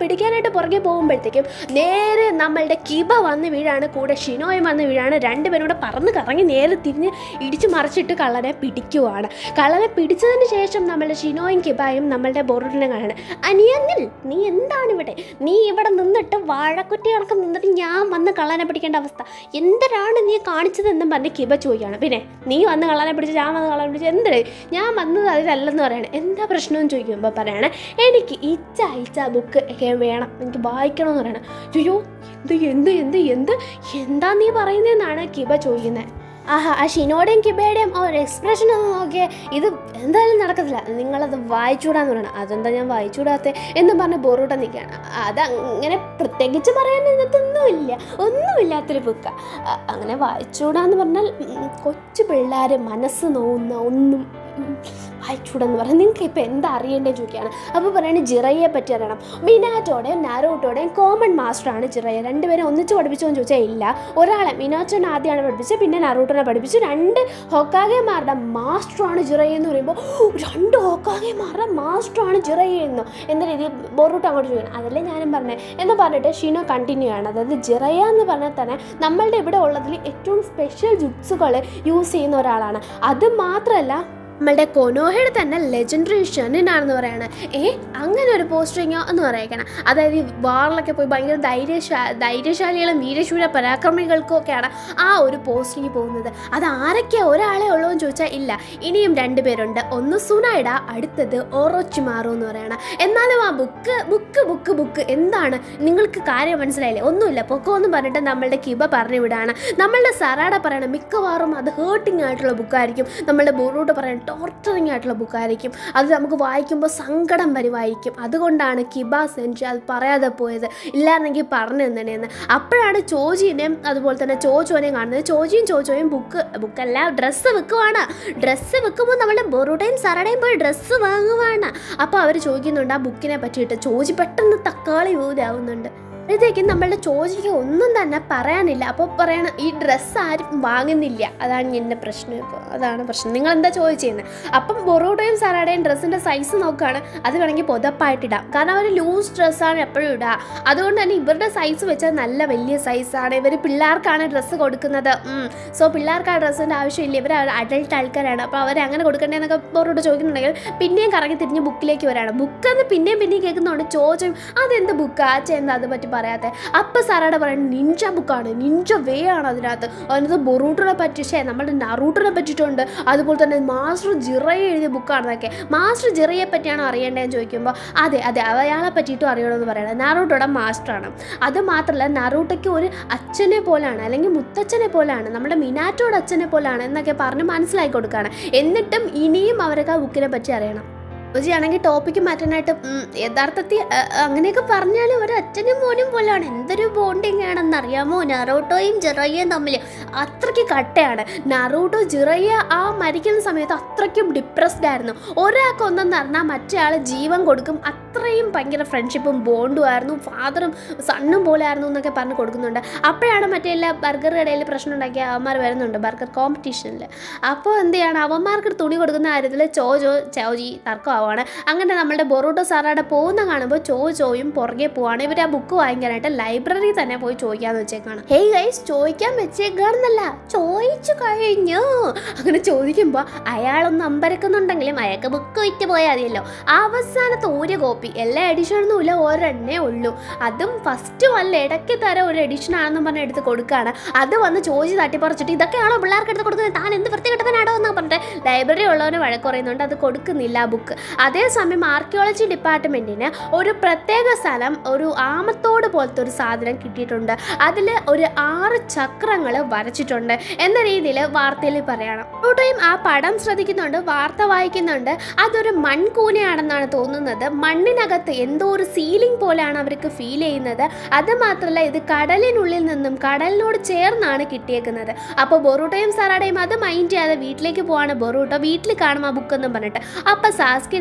പിടിക്കാനായിട്ട് പുറകെ പോകുമ്പോഴത്തേക്കും നേരെ നമ്മളുടെ കിബ വന്ന് വീഴാണ് കൂടെ ഷിനോയും വന്ന് വീഴാണ് രണ്ടുപേരും കൂടെ പറന്ന് കറങ്ങി നേരെ തിരിഞ്ഞ് ഇടിച്ചു മറിച്ചിട്ട് കള്ളനെ പിടിക്കുവാണ് കള്ളനെ പിടിച്ചതിന് ശേഷം നമ്മളുടെ ഷിനോയും കിബായും നമ്മളുടെ ബോറുട്ടിനെ കാണാണ് അനിയന്നിൽ നീ എന്താണ് ഇവിടെ നീ ഇവിടെ നിന്നിട്ട് വാഴക്കുറ്റി കണക്ക് നിന്നിട്ട് ഞാൻ വന്ന് കള്ളനെ പിടിക്കേണ്ട അവസ്ഥ എന്തിനാണ് നീ കാണിച്ചതെന്നും പറഞ്ഞ് കിബ ചോദിക്കുകയാണ് പിന്നെ നീ വന്ന് കള്ളനെ പിടിച്ച് ഞാൻ വന്ന് കള്ളനെ പിടിച്ച് എന്തിന് ഞാൻ വന്നത് അതിലല്ലെന്ന് പറയണേ എന്താ പ്രശ്നമെന്ന് ചോദിക്കുമ്പോൾ പറയണേ എനിക്ക് ഇച്ച ഇച്ച ബുക്ക് ഒക്കെ വേണം എനിക്ക് വായിക്കണമെന്ന് പറയണം അയ്യോ എന്ത് എന്ത് എന്ത് എന്ത് എന്താ നീ പറയുന്നതെന്നാണ് കിബ ചോദിക്കുന്നത് ആഹാ ആ ഷിനോടെയും കിബയുടെയും ആ ഒരു എക്സ്പ്രഷൻ ഒന്ന് നോക്കിയേ ഇത് എന്തായാലും നടക്കത്തില്ല നിങ്ങളത് വായിച്ചൂടാന്ന് പറയണം അതെന്താ ഞാൻ വായിച്ചൂടാത്തെ എന്ന് പറഞ്ഞ് ബോറൂട്ട നിൽക്കുകയാണ് അതങ്ങനെ പ്രത്യേകിച്ച് പറയാൻ ഇതിനകത്തൊന്നുമില്ല ഒന്നുമില്ലാത്തൊരു ബുക്ക അങ്ങനെ വായിച്ചൂടാന്ന് പറഞ്ഞാൽ ഉം, കൊച്ചു പിള്ളേർ മനസ്സ് നോവുന്ന ഒന്നും ഉം, വായിച്ചൂടെന്ന് പറഞ്ഞാൽ നിങ്ങൾക്ക് ഇപ്പോൾ എന്താ അറിയേണ്ടത് ചോദിക്കുകയാണ് അപ്പോൾ പറയുന്നത് ജിറയെ പറ്റി അറിയണം മിനാറ്റോടെയും നാരോട്ടോടെയും കോമൺ മാസ്റ്ററാണ് ജിറയ രണ്ടുപേരും ഒന്നിച്ച് പഠിപ്പിച്ചോ എന്ന് ചോദിച്ചാൽ ഇല്ല ഒരാളെ മിനാറ്റോനെ ആദ്യമാണ് പഠിപ്പിച്ചത് പിന്നെ നറൂട്ടോനെ പഠിപ്പിച്ചു രണ്ട് ഹൊക്കാഗെമാരുടെ മാസ്റ്ററാണ് ജിറയ എന്ന് പറയുമ്പോൾ "ഓ, രണ്ട് ഹൊക്കാഗെമാരുടെ മാസ്റ്ററാണ് ജിറയ എന്ന് എന്ന രീതിയിൽ ബോറൂട്ട് അങ്ങോട്ട് ചോദിക്കണം അതല്ലേ ഞാനും പറഞ്ഞത് എന്ന് പറഞ്ഞിട്ട് ഷിനോ കണ്ടിന്യൂ ആണ് അതായത് ജിറയ എന്ന് പറഞ്ഞാൽ തന്നെ നമ്മളുടെ ഇവിടെ ഉള്ളതിൽ ഏറ്റവും സ്പെഷ്യൽ ജുട്സുകൾ യൂസ് ചെയ്യുന്ന ഒരാളാണ് അത് മാത്രമല്ല നമ്മളുടെ കൊനോഹയുടെ തന്നെ ലെജൻഡറി ഷെന്നിനാണെന്ന് പറയാണ് ഏ അങ്ങനെ ഒരു പോസ്റ്ററിങ്ങോ എന്ന് പറയണം അതായത് ഈ വാറിലൊക്കെ പോയി ഭയങ്കര ധൈര്യശാ ധൈര്യശാലികളും വീരശൂര പരാക്രമികൾക്കും ഒക്കെയാണ് ആ ഒരു പോസ്റ്റിങ് പോകുന്നത് അത് ആരൊക്കെയാ ഒരാളെ ഉള്ളൂ എന്ന് ചോദിച്ചാൽ ഇല്ല ഇനിയും രണ്ട് പേരുണ്ട് ഒന്ന് സുനൈഡ അടുത്തത് ഓറോച്ചിമാറു എന്ന് പറയണം എന്നാലും ആ ബുക്ക് ബുക്ക് ബുക്ക് ബുക്ക് എന്താണ് നിങ്ങൾക്ക് കാര്യം മനസ്സിലായില്ലേ ഒന്നുമില്ല പൊക്കോ എന്ന് പറഞ്ഞിട്ട് നമ്മളുടെ കിബ പറഞ്ഞു വിടാണ് നമ്മളുടെ സറാഡ പറയണം മിക്കവാറും അത് ഹേർട്ടിംഗ് ആയിട്ടുള്ള ബുക്കായിരിക്കും നമ്മളുടെ ബോറൂട്ട് പറയണം ടോർച്ചറിങ് ആയിട്ടുള്ള ബുക്കായിരിക്കും അത് നമുക്ക് വായിക്കുമ്പോൾ സങ്കടം വരുമായിരിക്കും അതുകൊണ്ടാണ് കിബ സെൻഷി അത് പറയാതെ പോയത് ഇല്ലായിരുന്നെങ്കിൽ പറഞ്ഞു തന്നേന്ന് അപ്പോഴാണ് ചോജിനെയും അതുപോലെ തന്നെ ചോച്ചോനെയും കാണുന്നത് ചോജിയും ചോച്ചോയും ബുക്ക് ബുക്കല്ല ഡ്രസ്സ് വെക്കുവാണ് ഡ്രസ്സ് വെക്കുമ്പോൾ നമ്മളുടെ ബൊറൂട്ടയും സറടയും പോയി ഡ്രസ്സ് വാങ്ങുവാണ് അപ്പോൾ അവർ ചോദിക്കുന്നുണ്ട് ആ ബുക്കിനെ പറ്റിയിട്ട് ചോജി പെട്ടെന്ന് തക്കാളി ഊരാവുന്നുണ്ട് അപ്പോഴത്തേക്കും നമ്മളുടെ ചോദിക്ക് ഒന്നും തന്നെ പറയാനില്ല അപ്പോൾ പറയണം ഈ ഡ്രസ്സ് ആരും വാങ്ങുന്നില്ല അതാണ് എൻ്റെ പ്രശ്നം ഇപ്പോൾ അതാണ് പ്രശ്നം നിങ്ങൾ എന്താ ചോദിച്ചതെന്ന് അപ്പം ബൊറോഡയും സറാഡയും ഡ്രസ്സിൻ്റെ സൈസ് നോക്കുകയാണ് അത് വേണമെങ്കിൽ പുതപ്പായിട്ടിടാം കാരണം അവർ ലൂസ് ഡ്രസ്സാണ് എപ്പോഴും ഇടുക അതുകൊണ്ട് തന്നെ ഇവരുടെ സൈസ് വെച്ചാൽ നല്ല വലിയ സൈസാണ് ഇവർ പിള്ളേർക്കാണ് ഡ്രസ്സ് കൊടുക്കുന്നത് സോ പിള്ളേർക്ക് ആ ഡ്രസ്സിൻ്റെ ആവശ്യമില്ല ഇവർ അഡൾട്ട് ആൾക്കാരാണ് അപ്പോൾ അവർ അങ്ങനെ കൊടുക്കണ്ടേന്നൊക്കെ ബോറോട് ചോദിക്കുന്നുണ്ടെങ്കിൽ പിന്നെയും കറങ്ങി തിരിഞ്ഞ് ബുക്കിലേക്ക് വരാണ് ബുക്കെന്ന് പിന്നെയും പിന്നെയും കേൾക്കുന്നതുകൊണ്ട് ചോദിച്ചും അതെന്ത് ബുക്കാ എന്താ അത് പറ്റി പറയാത്തെ അപ്പം സാറാടെ പറയുന്നത് നിഞ്ച ബുക്കാണ് നിഞ്ച വേ ആണ് അതിനകത്ത് അതിനകത്ത് ബൊറൂട്ടിനെ പറ്റി പക്ഷേ നമ്മുടെ നറൂട്ടിനെ പറ്റിയിട്ടുണ്ട് അതുപോലെ തന്നെ മാസ്റ്റർ ജിറയെ എഴുതിയ ബുക്കാണെന്നൊക്കെ മാസ്റ്റർ ജിറയെ പറ്റിയാണോ അറിയേണ്ടതെന്ന് ചോദിക്കുമ്പോൾ അതെ അതെ അയാളെ പറ്റിയിട്ടും അറിയണമെന്ന് പറയണം നാറൂട്ടോടെ മാസ്റ്ററാണ് അത് മാത്രമല്ല നറൂട്ടയ്ക്ക് ഒരു അച്ഛനെ പോലാണ് അല്ലെങ്കിൽ മുത്തച്ഛനെ പോലാണ് നമ്മുടെ മിനാറ്റോടെ അച്ഛനെ പോലാണ് എന്നൊക്കെ പറഞ്ഞ് മനസ്സിലാക്കി കൊടുക്കുകയാണ് എന്നിട്ടും ഇനിയും അവർക്ക് ആ ബുക്കിനെ പറ്റി അറിയണം ഓജി ആണെങ്കിൽ ടോപ്പിക്ക് മാറ്റാനായിട്ട് ഉം, യഥാർത്ഥത്തിൽ അ, അങ്ങനെയൊക്കെ പറഞ്ഞാൽ ഒരു അച്ഛനും മോനും പോലെയാണ് എന്തൊരു ബോണ്ടിങ് ആണെന്ന് അറിയാമോ നറൂട്ടോയും ജിറയും തമ്മിൽ അത്രയ്ക്ക് കട്ടയാണ് നറൂട്ടോ ജിറയ ആ മരിക്കുന്ന സമയത്ത് അത്രയ്ക്കും ഡിപ്രസ്ഡ് ആയിരുന്നു ഒരാൾക്ക് ഒന്നെന്ന് പറഞ്ഞാൽ മറ്റേ ആൾ ജീവൻ കൊടുക്കും അത്രയും ഭയങ്കര ഫ്രണ്ട്ഷിപ്പും ബോണ്ടും ആയിരുന്നു ഫാദറും സണ്ണും പോലെ ആയിരുന്നു എന്നൊക്കെ പറഞ്ഞ് കൊടുക്കുന്നുണ്ട് അപ്പോഴാണ് മറ്റേ എല്ലാ ബർഗർ കടയിൽ പ്രശ്നം ഉണ്ടാക്കിയ അവന്മാർ വരുന്നുണ്ട് ബർഗർ കോമ്പറ്റീഷനിൽ അപ്പോൾ എന്ത് ചെയ്യണം അവന്മാർക്ക് തുണി കൊടുക്കുന്ന കാര്യത്തിൽ ചോ ചോ ചോജി തർക്കമാവാണ് അങ്ങനെ നമ്മളുടെ ബൊറൂട്ടോ സാറാടെ പോകുന്ന കാണുമ്പോൾ ചോ ചോയും പുറകെ പോവാണ് ഇവർ ആ ബുക്ക് വാങ്ങിക്കാനായിട്ട് ലൈബ്രറി തന്നെ പോയി ചോദിക്കാന്ന് വെച്ചേക്കാണ് ഹേയ് ഗൈസ് ചോദിക്കാൻ വെച്ചേക്കാണെന്നല്ല ചോദിച്ചു കഴിഞ്ഞു അങ്ങനെ ചോദിക്കുമ്പോൾ അയാളൊന്ന് അമ്പരക്കുന്നുണ്ടെങ്കിലും അയാൾക്ക് ബുക്ക് വിറ്റ് പോയാൽ മതിയല്ലോ അവസാനത്തെ ഒരു കോപ്പി എല്ലാ എഡിഷനൊന്നും ഇല്ല ഒരെണ്ണേ ഉള്ളൂ അതും ഫസ്റ്റും അല്ല ഇടയ്ക്ക് തരം ഒരു എഡിഷൻ ആണെന്ന് പറഞ്ഞ് എടുത്ത് കൊടുക്കുകയാണ് അത് വന്ന് ചോദിച്ച് തട്ടിപ്പറിച്ചിട്ട് ഇതൊക്കെയാണോ പിള്ളേർക്ക് എടുത്ത് കൊടുക്കുന്നത് താൻ എന്ത് വൃത്തികെട്ടവനാണോ എന്ന് പറഞ്ഞിട്ട് ലൈബ്രറി ഉള്ളവന് വഴക്ക് പറയുന്നുണ്ട് അത് കൊടുക്കുന്നില്ല ആ ബുക്ക് അതേസമയം ആർക്കിയോളജി ഡിപ്പാർട്ട്മെൻറ്റിന് ഒരു പ്രത്യേക സ്ഥലം ഒരു ആമത്തോട് പോലത്തെ ഒരു സാധനം കിട്ടിയിട്ടുണ്ട് അതിൽ ഒരു ആറ് ചക്രങ്ങൾ വരച്ചിട്ടുണ്ട് എന്ന രീതിയിൽ വാർത്തയിൽ പറയണം ടോട്ടോയും ആ പടം ശ്രദ്ധിക്കുന്നുണ്ട് വാർത്ത വായിക്കുന്നുണ്ട് അതൊരു മൺകൂനയാണെന്നാണ് തോന്നുന്നത് മണ്ണിനകത്ത് എന്തോ ഒരു സീലിംഗ് പോലെയാണ് അവർക്ക് ഫീൽ ചെയ്യുന്നത് അത് മാത്രമല്ല ഇത് കടലിനുള്ളിൽ നിന്നും കടലിനോട് ചേർന്നാണ് കിട്ടിയേക്കുന്നത് അപ്പോൾ ബൊറൂട്ടയും സറാടയും അത് മൈൻഡ് ചെയ്യാതെ വീട്ടിലേക്ക് പോവാണ് ബൊറൂട്ടോ വീട്ടിൽ കാണും ആ ബുക്ക് എന്നും പറഞ്ഞിട്ട് അപ്പം സാസ്കിൻ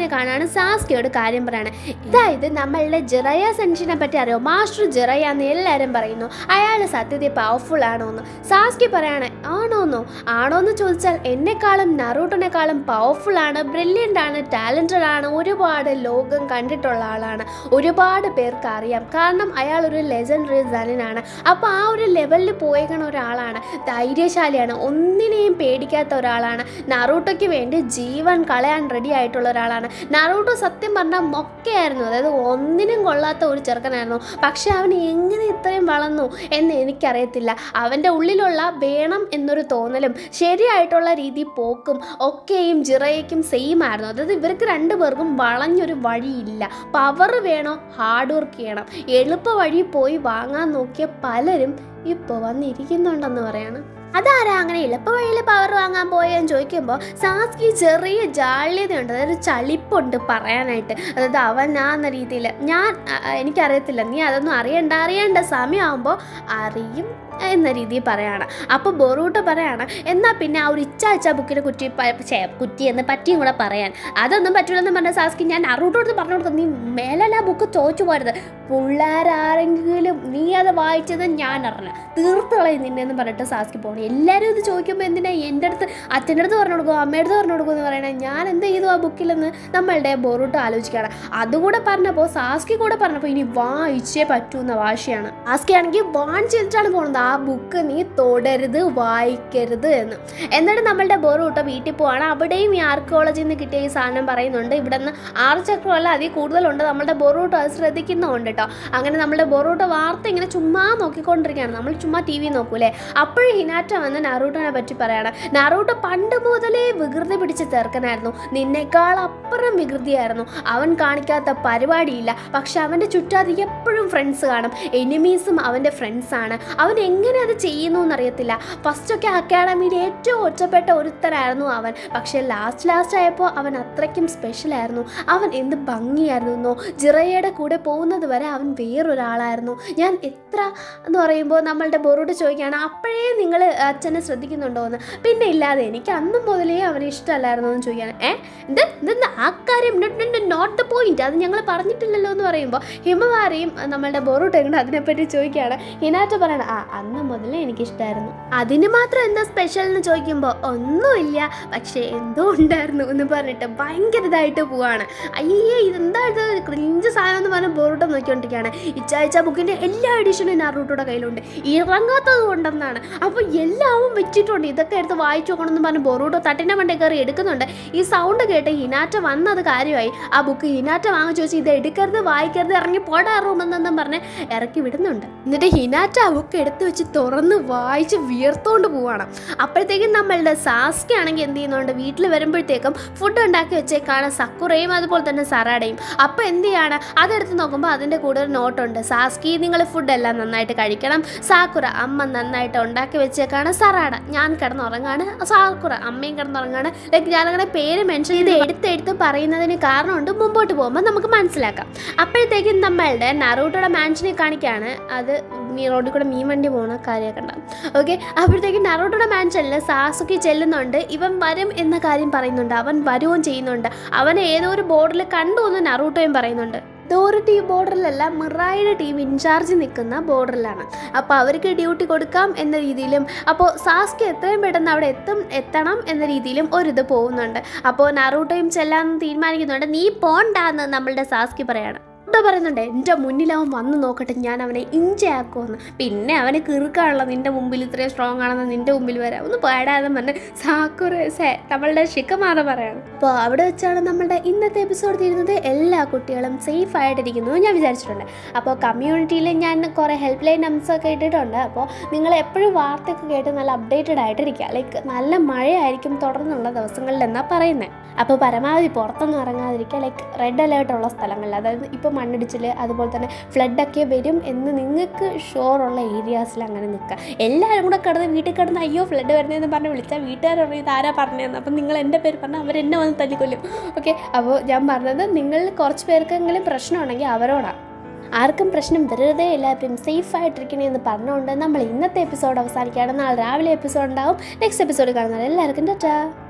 സാസ്കിനെ കാണാണ് സാസ്കിയോട് കാര്യം പറയാണ് അതായത് നമ്മളുടെ ജിറയ സെൻഷിനെ പറ്റി അറിയോ മാസ്റ്റർ ജിറയ എന്ന് എല്ലാവരും പറയുന്നു അയാൾ സത്യത്തിൽ പവർഫുൾ ആണോ എന്ന് സാസ്കി പറയാണ് ആണോന്നോ ആണോ എന്ന് ചോദിച്ചാൽ എന്നെക്കാളും നറൂട്ടനെക്കാളും പവർഫുൾ ആണ് ബ്രില്യൻ്റ് ആണ് ടാലൻറ്റഡ് ആണ് ഒരുപാട് ലോകം കണ്ടിട്ടുള്ള ആളാണ് ഒരുപാട് പേർക്ക് അറിയാം കാരണം അയാൾ ഒരു ലെജൻഡറി സനനാണ് അപ്പോൾ ആ ഒരു ലെവലിൽ പോയേക്കണ ഒരാളാണ് ധൈര്യശാലിയാണ് ഒന്നിനെയും പേടിക്കാത്ത ഒരാളാണ് നറൂട്ടോയ്ക്ക് വേണ്ടി ജീവൻ കളയാൻ റെഡി ആയിട്ടുള്ള ഒരാളാണ് നറൂട്ടോ സത്യം പറഞ്ഞാൽ മൊക്കയായിരുന്നു അതായത് ഒന്നിനും കൊള്ളാത്ത ഒരു ചെറുക്കനായിരുന്നു പക്ഷെ അവൻ എങ്ങനെ ഇത്രയും വളർന്നു എന്ന് എനിക്കറിയത്തില്ല അവൻ്റെ ഉള്ളിലുള്ള വേണം എന്നൊരു തോന്നലും ശരിയായിട്ടുള്ള രീതി പോക്കും ഒക്കെയും ജിറയ്ക്കും സെയിം ആയിരുന്നു അതായത് ഇവർക്ക് രണ്ടുപേർക്കും വളഞ്ഞൊരു വഴിയില്ല പവർ വേണോ ഹാർഡ് വർക്ക് ചെയ്യണം എളുപ്പ വഴി പോയി വാങ്ങാൻ നോക്കിയ പലരും ഇപ്പോൾ വന്നിരിക്കുന്നുണ്ടെന്ന് പറയാണ് അതാരാ അങ്ങനെ എളുപ്പ വഴിയിൽ പവർ വാങ്ങാൻ പോയെന്ന് ചോദിക്കുമ്പോൾ സാസ്കി ചെറിയ ജാള്യതയുണ്ട് അതായത് ചളിപ്പുണ്ട് പറയാനായിട്ട് അതായത് അവൻ ആ എന്ന രീതിയിൽ ഞാൻ അ, അ, എനിക്കറിയത്തില്ല നീ അതൊന്നും അറിയണ്ട അറിയേണ്ട സമയമാകുമ്പോൾ അറിയും എന്ന രീതിയിൽ പറയാണ് അപ്പോൾ ബൊറൂട്ട് പറയാണ് എന്നാൽ പിന്നെ ആ ഒരു ഇച്ച ഇച്ച ബുക്കിനെ കുറ്റി പ- ഛേ, കുറ്റി എന്ന് പറ്റിയും കൂടെ പറയാൻ അതൊന്നും പറ്റില്ലെന്ന് പറഞ്ഞ സാസ്കി ഞാൻ അറൂട്ടോട് പറഞ്ഞു കൊടുക്കും നീ മേലല്ല ആ ബുക്ക് തോച്ചു പോരുത് പിള്ളേരാരെങ്കിലും നീ അത് വായിച്ചത് ഞാൻ അറിഞ്ഞ തീർത്ത് കളയും നിന്നെ എന്ന് പറഞ്ഞിട്ട് സാസ്കി പോകണം എല്ലാവരും ഇത് ചോദിക്കുമ്പോൾ എന്തിനാ എൻ്റെ അടുത്ത് അച്ഛൻ്റെ അടുത്ത് പറഞ്ഞു കൊടുക്കും അമ്മയുടെ അടുത്ത് പറഞ്ഞു കൊടുക്കും എന്ന് പറയണേ ഞാൻ എന്ത് ചെയ്തു ആ ബുക്കിലെന്ന് നമ്മളുടെ ബൊറൂട്ട് ആലോചിക്കുകയാണ് അതുകൂടെ പറഞ്ഞപ്പോൾ സാസ്കി കൂടെ പറഞ്ഞപ്പോൾ ഇനി വായിച്ചേ പറ്റൂ എന്ന വാശിയാണ് സാസ്കി ആണെങ്കിൽ വാൺ ചെയ്തിട്ടാണ് പോകുന്നത് ആ ബുക്ക് നീ തൊടരുത് വായിക്കരുത് എന്ന് എന്നിട്ട് നമ്മളുടെ ബൊറൂട്ട വീട്ടിൽ പോവാണ് അവിടെയും ഈ ആർക്കിയോളജിയിൽ നിന്ന് കിട്ടിയ ഈ സാധനം പറയുന്നുണ്ട് ഇവിടെ നിന്ന് ആറ് ചക്രമല്ല അതിൽ കൂടുതലുണ്ട് നമ്മളുടെ ബൊറൂട്ട അത് ശ്രദ്ധിക്കുന്നുണ്ട് കേട്ടോ അങ്ങനെ നമ്മളുടെ ബൊറൂട്ട വാർത്ത ഇങ്ങനെ ചുമ്മാ നോക്കിക്കൊണ്ടിരിക്കുകയാണ് നമ്മൾ ചുമ്മാ ടി വി നോക്കൂലേ അപ്പോഴും ഹിനാറ്റ വന്ന് നറൂട്ടോനെ പറ്റി പറയാണ് നറൂട്ടോ പണ്ട് മുതലേ വികൃതി പിടിച്ച ചെറുക്കനായിരുന്നു നിന്നേക്കാൾ അപ്പുറം വികൃതിയായിരുന്നു അവൻ കാണിക്കാത്ത പരിപാടിയില്ല പക്ഷെ അവൻ്റെ ചുറ്റാതെ എപ്പോഴും ഫ്രണ്ട്സ് കാണും എനിമീസും അവൻ്റെ ഫ്രണ്ട്സാണ് അവൻ എങ്ങനെ അത് ചെയ്യുന്നു എന്നറിയത്തില്ല ഫസ്റ്റൊക്കെ അക്കാഡമിയിൽ ഏറ്റവും ഒറ്റപ്പെട്ട ഒരുത്തനായിരുന്നു അവൻ പക്ഷേ ലാസ്റ്റ് ലാസ്റ്റ് ആയപ്പോൾ അവൻ അത്രയ്ക്കും സ്പെഷ്യലായിരുന്നു അവൻ എന്ത് ഭംഗിയായിരുന്നോ ജിറയുടെ കൂടെ പോകുന്നത് വരെ അവൻ വേറൊരാളായിരുന്നു ഞാൻ എത്ര എന്ന് പറയുമ്പോൾ നമ്മളുടെ ബോറോട് ചോദിക്കുകയാണ് അപ്പോഴേ നിങ്ങൾ അച്ഛനെ ശ്രദ്ധിക്കുന്നുണ്ടോ എന്ന് പിന്നെ ഇല്ലാതെ എനിക്ക് അന്നും മുതലേ അവനെ ഇഷ്ടമല്ലായിരുന്നു എന്ന് ചോദിക്കുകയാണ് ഏ ഇത് ഇതെന്താ ആ കാര്യം നോട്ട് ദ പോയിന്റ് അത് ഞങ്ങൾ പറഞ്ഞിട്ടില്ലല്ലോ എന്ന് പറയുമ്പോൾ ഹിമവാരിയും അഹ് നമ്മളുടെ ബോറോട്ട് എങ്ങനെ അതിനെപ്പറ്റി ചോദിക്കുകയാണ് ഹിനാറ്റ പറയണം ആ അന്ന് മുതലേ എനിക്കിഷ്ടമായിരുന്നു അതിന് മാത്രം എന്താ സ്പെഷ്യൽ എന്ന് ചോദിക്കുമ്പോൾ ഒന്നുമില്ല പക്ഷേ എന്തോ ഉണ്ടായിരുന്നു എന്ന് പറഞ്ഞിട്ട് ഭയങ്കര ഇതായിട്ട് പോവാണ് അയ്യേ ഇതെന്താ ഇത് ക്രിഞ്ച് സാധനം എന്ന് പറഞ്ഞ് ബോറോട്ടം നോക്കിക്കൊണ്ടിരിക്കുകയാണ് ഇച്ചാഴ്ച ബുക്കിൻ്റെ എല്ലാ എഡിഷനും നാറൂട്ടോടെ കയ്യിലുണ്ട് ഇറങ്ങാത്തത് കൊണ്ടെന്നാണ് അപ്പോൾ എല്ലാവും വെച്ചിട്ടുണ്ട് ഇതൊക്കെ എടുത്ത് വായിച്ചു നോക്കണം എന്ന് പറഞ്ഞ് ബോറൂട്ടോ തട്ടിൻ്റെ മണ്ടേ കയറി എടുക്കുന്നുണ്ട് ഈ സൗണ്ട് കേട്ട് ഹിനാറ്റ വന്നത് കാര്യമായി ആ ബുക്ക് ഹിനാറ്റ വാങ്ങിച്ചു വെച്ച് ഇത് എടുക്കരുത് വായിക്കരുത് ഇറങ്ങി പോടാ റൂമെന്നും പറഞ്ഞ് ഇറക്കി വിടുന്നുണ്ട് എന്നിട്ട് ഹിനാറ്റ ആ ബുക്ക് എടുത്ത് വെച്ച് തുറന്ന് വായിച്ച് വിയർത്തോണ്ട് പോവാണ് അപ്പോഴത്തേക്കും നമ്മളുടെ സാസ്കി ആണെങ്കിൽ എന്ത് ചെയ്യുന്നുണ്ട് വീട്ടിൽ വരുമ്പോഴത്തേക്കും ഫുഡ് ഉണ്ടാക്കി വെച്ചേക്കാണ് സക്കുറയും അതുപോലെ തന്നെ സറാടയും അപ്പോൾ എന്ത് ചെയ്യാണ് അതെടുത്ത് നോക്കുമ്പോൾ അതിൻ്റെ കൂടെ ഒരു നോട്ടുണ്ട് സാസ്കി നിങ്ങൾ ഫുഡെല്ലാം നന്നായിട്ട് കഴിക്കണം സാക്കുറ അമ്മ നന്നായിട്ട് ഉണ്ടാക്കി വെച്ചേക്കാണ് സറാട ഞാൻ കിടന്നുറങ്ങാണ് സാക്കുറ അമ്മയും കിടന്നുറങ്ങാണ് ലൈക്ക് ഞാനങ്ങനെ പേര് മെൻഷൻ ചെയ്ത് എടുത്തെടുത്ത് പറയുന്നതിന് കാരണമുണ്ട് മുമ്പോട്ട് പോകുമ്പോൾ നമുക്ക് മനസ്സിലാക്കാം അപ്പോഴത്തേക്കും നമ്മളുടെ നറൂട്ടോടെ മാൻഷനെ കാണിക്കുകയാണ് അത് മീ റോഡിൽ കൂടെ മീൻ വണ്ടി പോണ കാര്യമൊക്കെ ഉണ്ടാവും ഓക്കെ അപ്പോഴത്തേക്കും നറൂട്ടോടെ മാൻഷനിൽ സാസുക്കി ചെല്ലുന്നുണ്ട് ഇവൻ വരും എന്ന കാര്യം പറയുന്നുണ്ട് അവൻ വരുകയും ചെയ്യുന്നുണ്ട് അവൻ ഏതോ ഒരു ബോർഡിൽ കണ്ടു എന്ന് നറൂട്ടോയും പറയുന്നുണ്ട് ഇതൊരു ടീം ബോർഡറിലല്ല മിറായുടെ ടീം ഇൻചാർജ് നിൽക്കുന്ന ബോർഡറിലാണ് അപ്പോൾ അവർക്ക് ഡ്യൂട്ടി കൊടുക്കാം എന്ന രീതിയിലും അപ്പോൾ സാസ്കി എത്രയും പെട്ടെന്ന് അവിടെ എത്തും എത്തണം എന്ന രീതിയിലും ഒരിത് പോകുന്നുണ്ട് അപ്പോൾ നറൂട്ടോയും ചെല്ലാൻ തീരുമാനിക്കുന്നുണ്ട് നീ പോണ്ടാന്ന് നമ്മളുടെ സാസ്കി പറയാണ് ഇവിടെ പറയുന്നുണ്ട് എൻ്റെ മുന്നിൽ അവൻ വന്ന് നോക്കട്ടെ ഞാൻ അവനെ ഇഞ്ചയാക്കുമെന്ന് പിന്നെ അവനെ കിറുക്കാണല്ലോ നിൻ്റെ മുമ്പിൽ ഇത്രയും സ്ട്രോങ് ആണെന്ന് നിൻ്റെ മുമ്പിൽ വരാം ഒന്ന് പേടാതെ പറഞ്ഞ് സാക്കുറ സേ നമ്മളുടെ ഷിക്കമാറ പറയാണ് അപ്പോൾ അവിടെ വെച്ചാണ് നമ്മളുടെ ഇന്നത്തെ എപ്പിസോഡ് തീരുന്നത് എല്ലാ കുട്ടികളും സേഫ് ആയിട്ടിരിക്കുന്നു എന്ന് ഞാൻ വിചാരിച്ചിട്ടുണ്ട് അപ്പോൾ കമ്മ്യൂണിറ്റിയിൽ ഞാൻ കുറേ ഹെൽപ്പ് ലൈൻ നമ്പേഴ്സൊക്കെ ഇട്ടിട്ടുണ്ട് അപ്പോൾ നിങ്ങൾ എപ്പോഴും വാർത്തയൊക്കെ കേട്ട് നല്ല അപ്ഡേറ്റഡ് ആയിട്ടിരിക്കുക ലൈക്ക് നല്ല മഴയായിരിക്കും തുടർന്നുള്ള ദിവസങ്ങളിൽ എന്നാണ് പറയുന്നത് അപ്പോൾ പരമാവധി പുറത്തൊന്നും ഇറങ്ങാതിരിക്കുക ലൈക്ക് റെഡ് അലേർട്ടുള്ള സ്ഥലങ്ങളിൽ അതായത് ഇപ്പോൾ മണ്ണിടിച്ചിൽ അതുപോലെ തന്നെ ഫ്ലഡൊക്കെ വരും എന്ന് നിങ്ങൾക്ക് ഷോറുള്ള ഏരിയാസിൽ അങ്ങനെ നിൽക്കുക എല്ലാവരും കൂടെ കിടന്ന് വീട്ടിൽ കിടന്ന് അയ്യോ ഫ്ലഡ് വരുന്നതെന്ന് പറഞ്ഞ് വിളിച്ചാൽ വീട്ടുകാർ പറയും ഇതാരാ പറഞ്ഞതെന്ന് അപ്പം നിങ്ങൾ എൻ്റെ പേര് പറഞ്ഞാൽ അവരെന്നെ വന്ന് തല്ലിക്കൊല്ലും ഓക്കെ അപ്പോൾ ഞാൻ പറഞ്ഞത് നിങ്ങൾ കുറച്ച് പേർക്കെങ്കിലും പ്രശ്നമുണ്ടെങ്കിൽ അവരോടാണ് ആർക്കും പ്രശ്നം വരരുതേ എല്ലാവരും സേഫ് ആയിട്ടിരിക്കണേ എന്ന് പറഞ്ഞുകൊണ്ട് നമ്മൾ ഇന്നത്തെ എപ്പിസോഡ് അവസാനിക്കുകയാണ് നാളെ രാവിലെ എപ്പിസോഡ് ഉണ്ടാവും നെക്സ്റ്റ് എപ്പിസോഡ് കാണുന്നത് എല്ലാവർക്കും ടാറ്റാ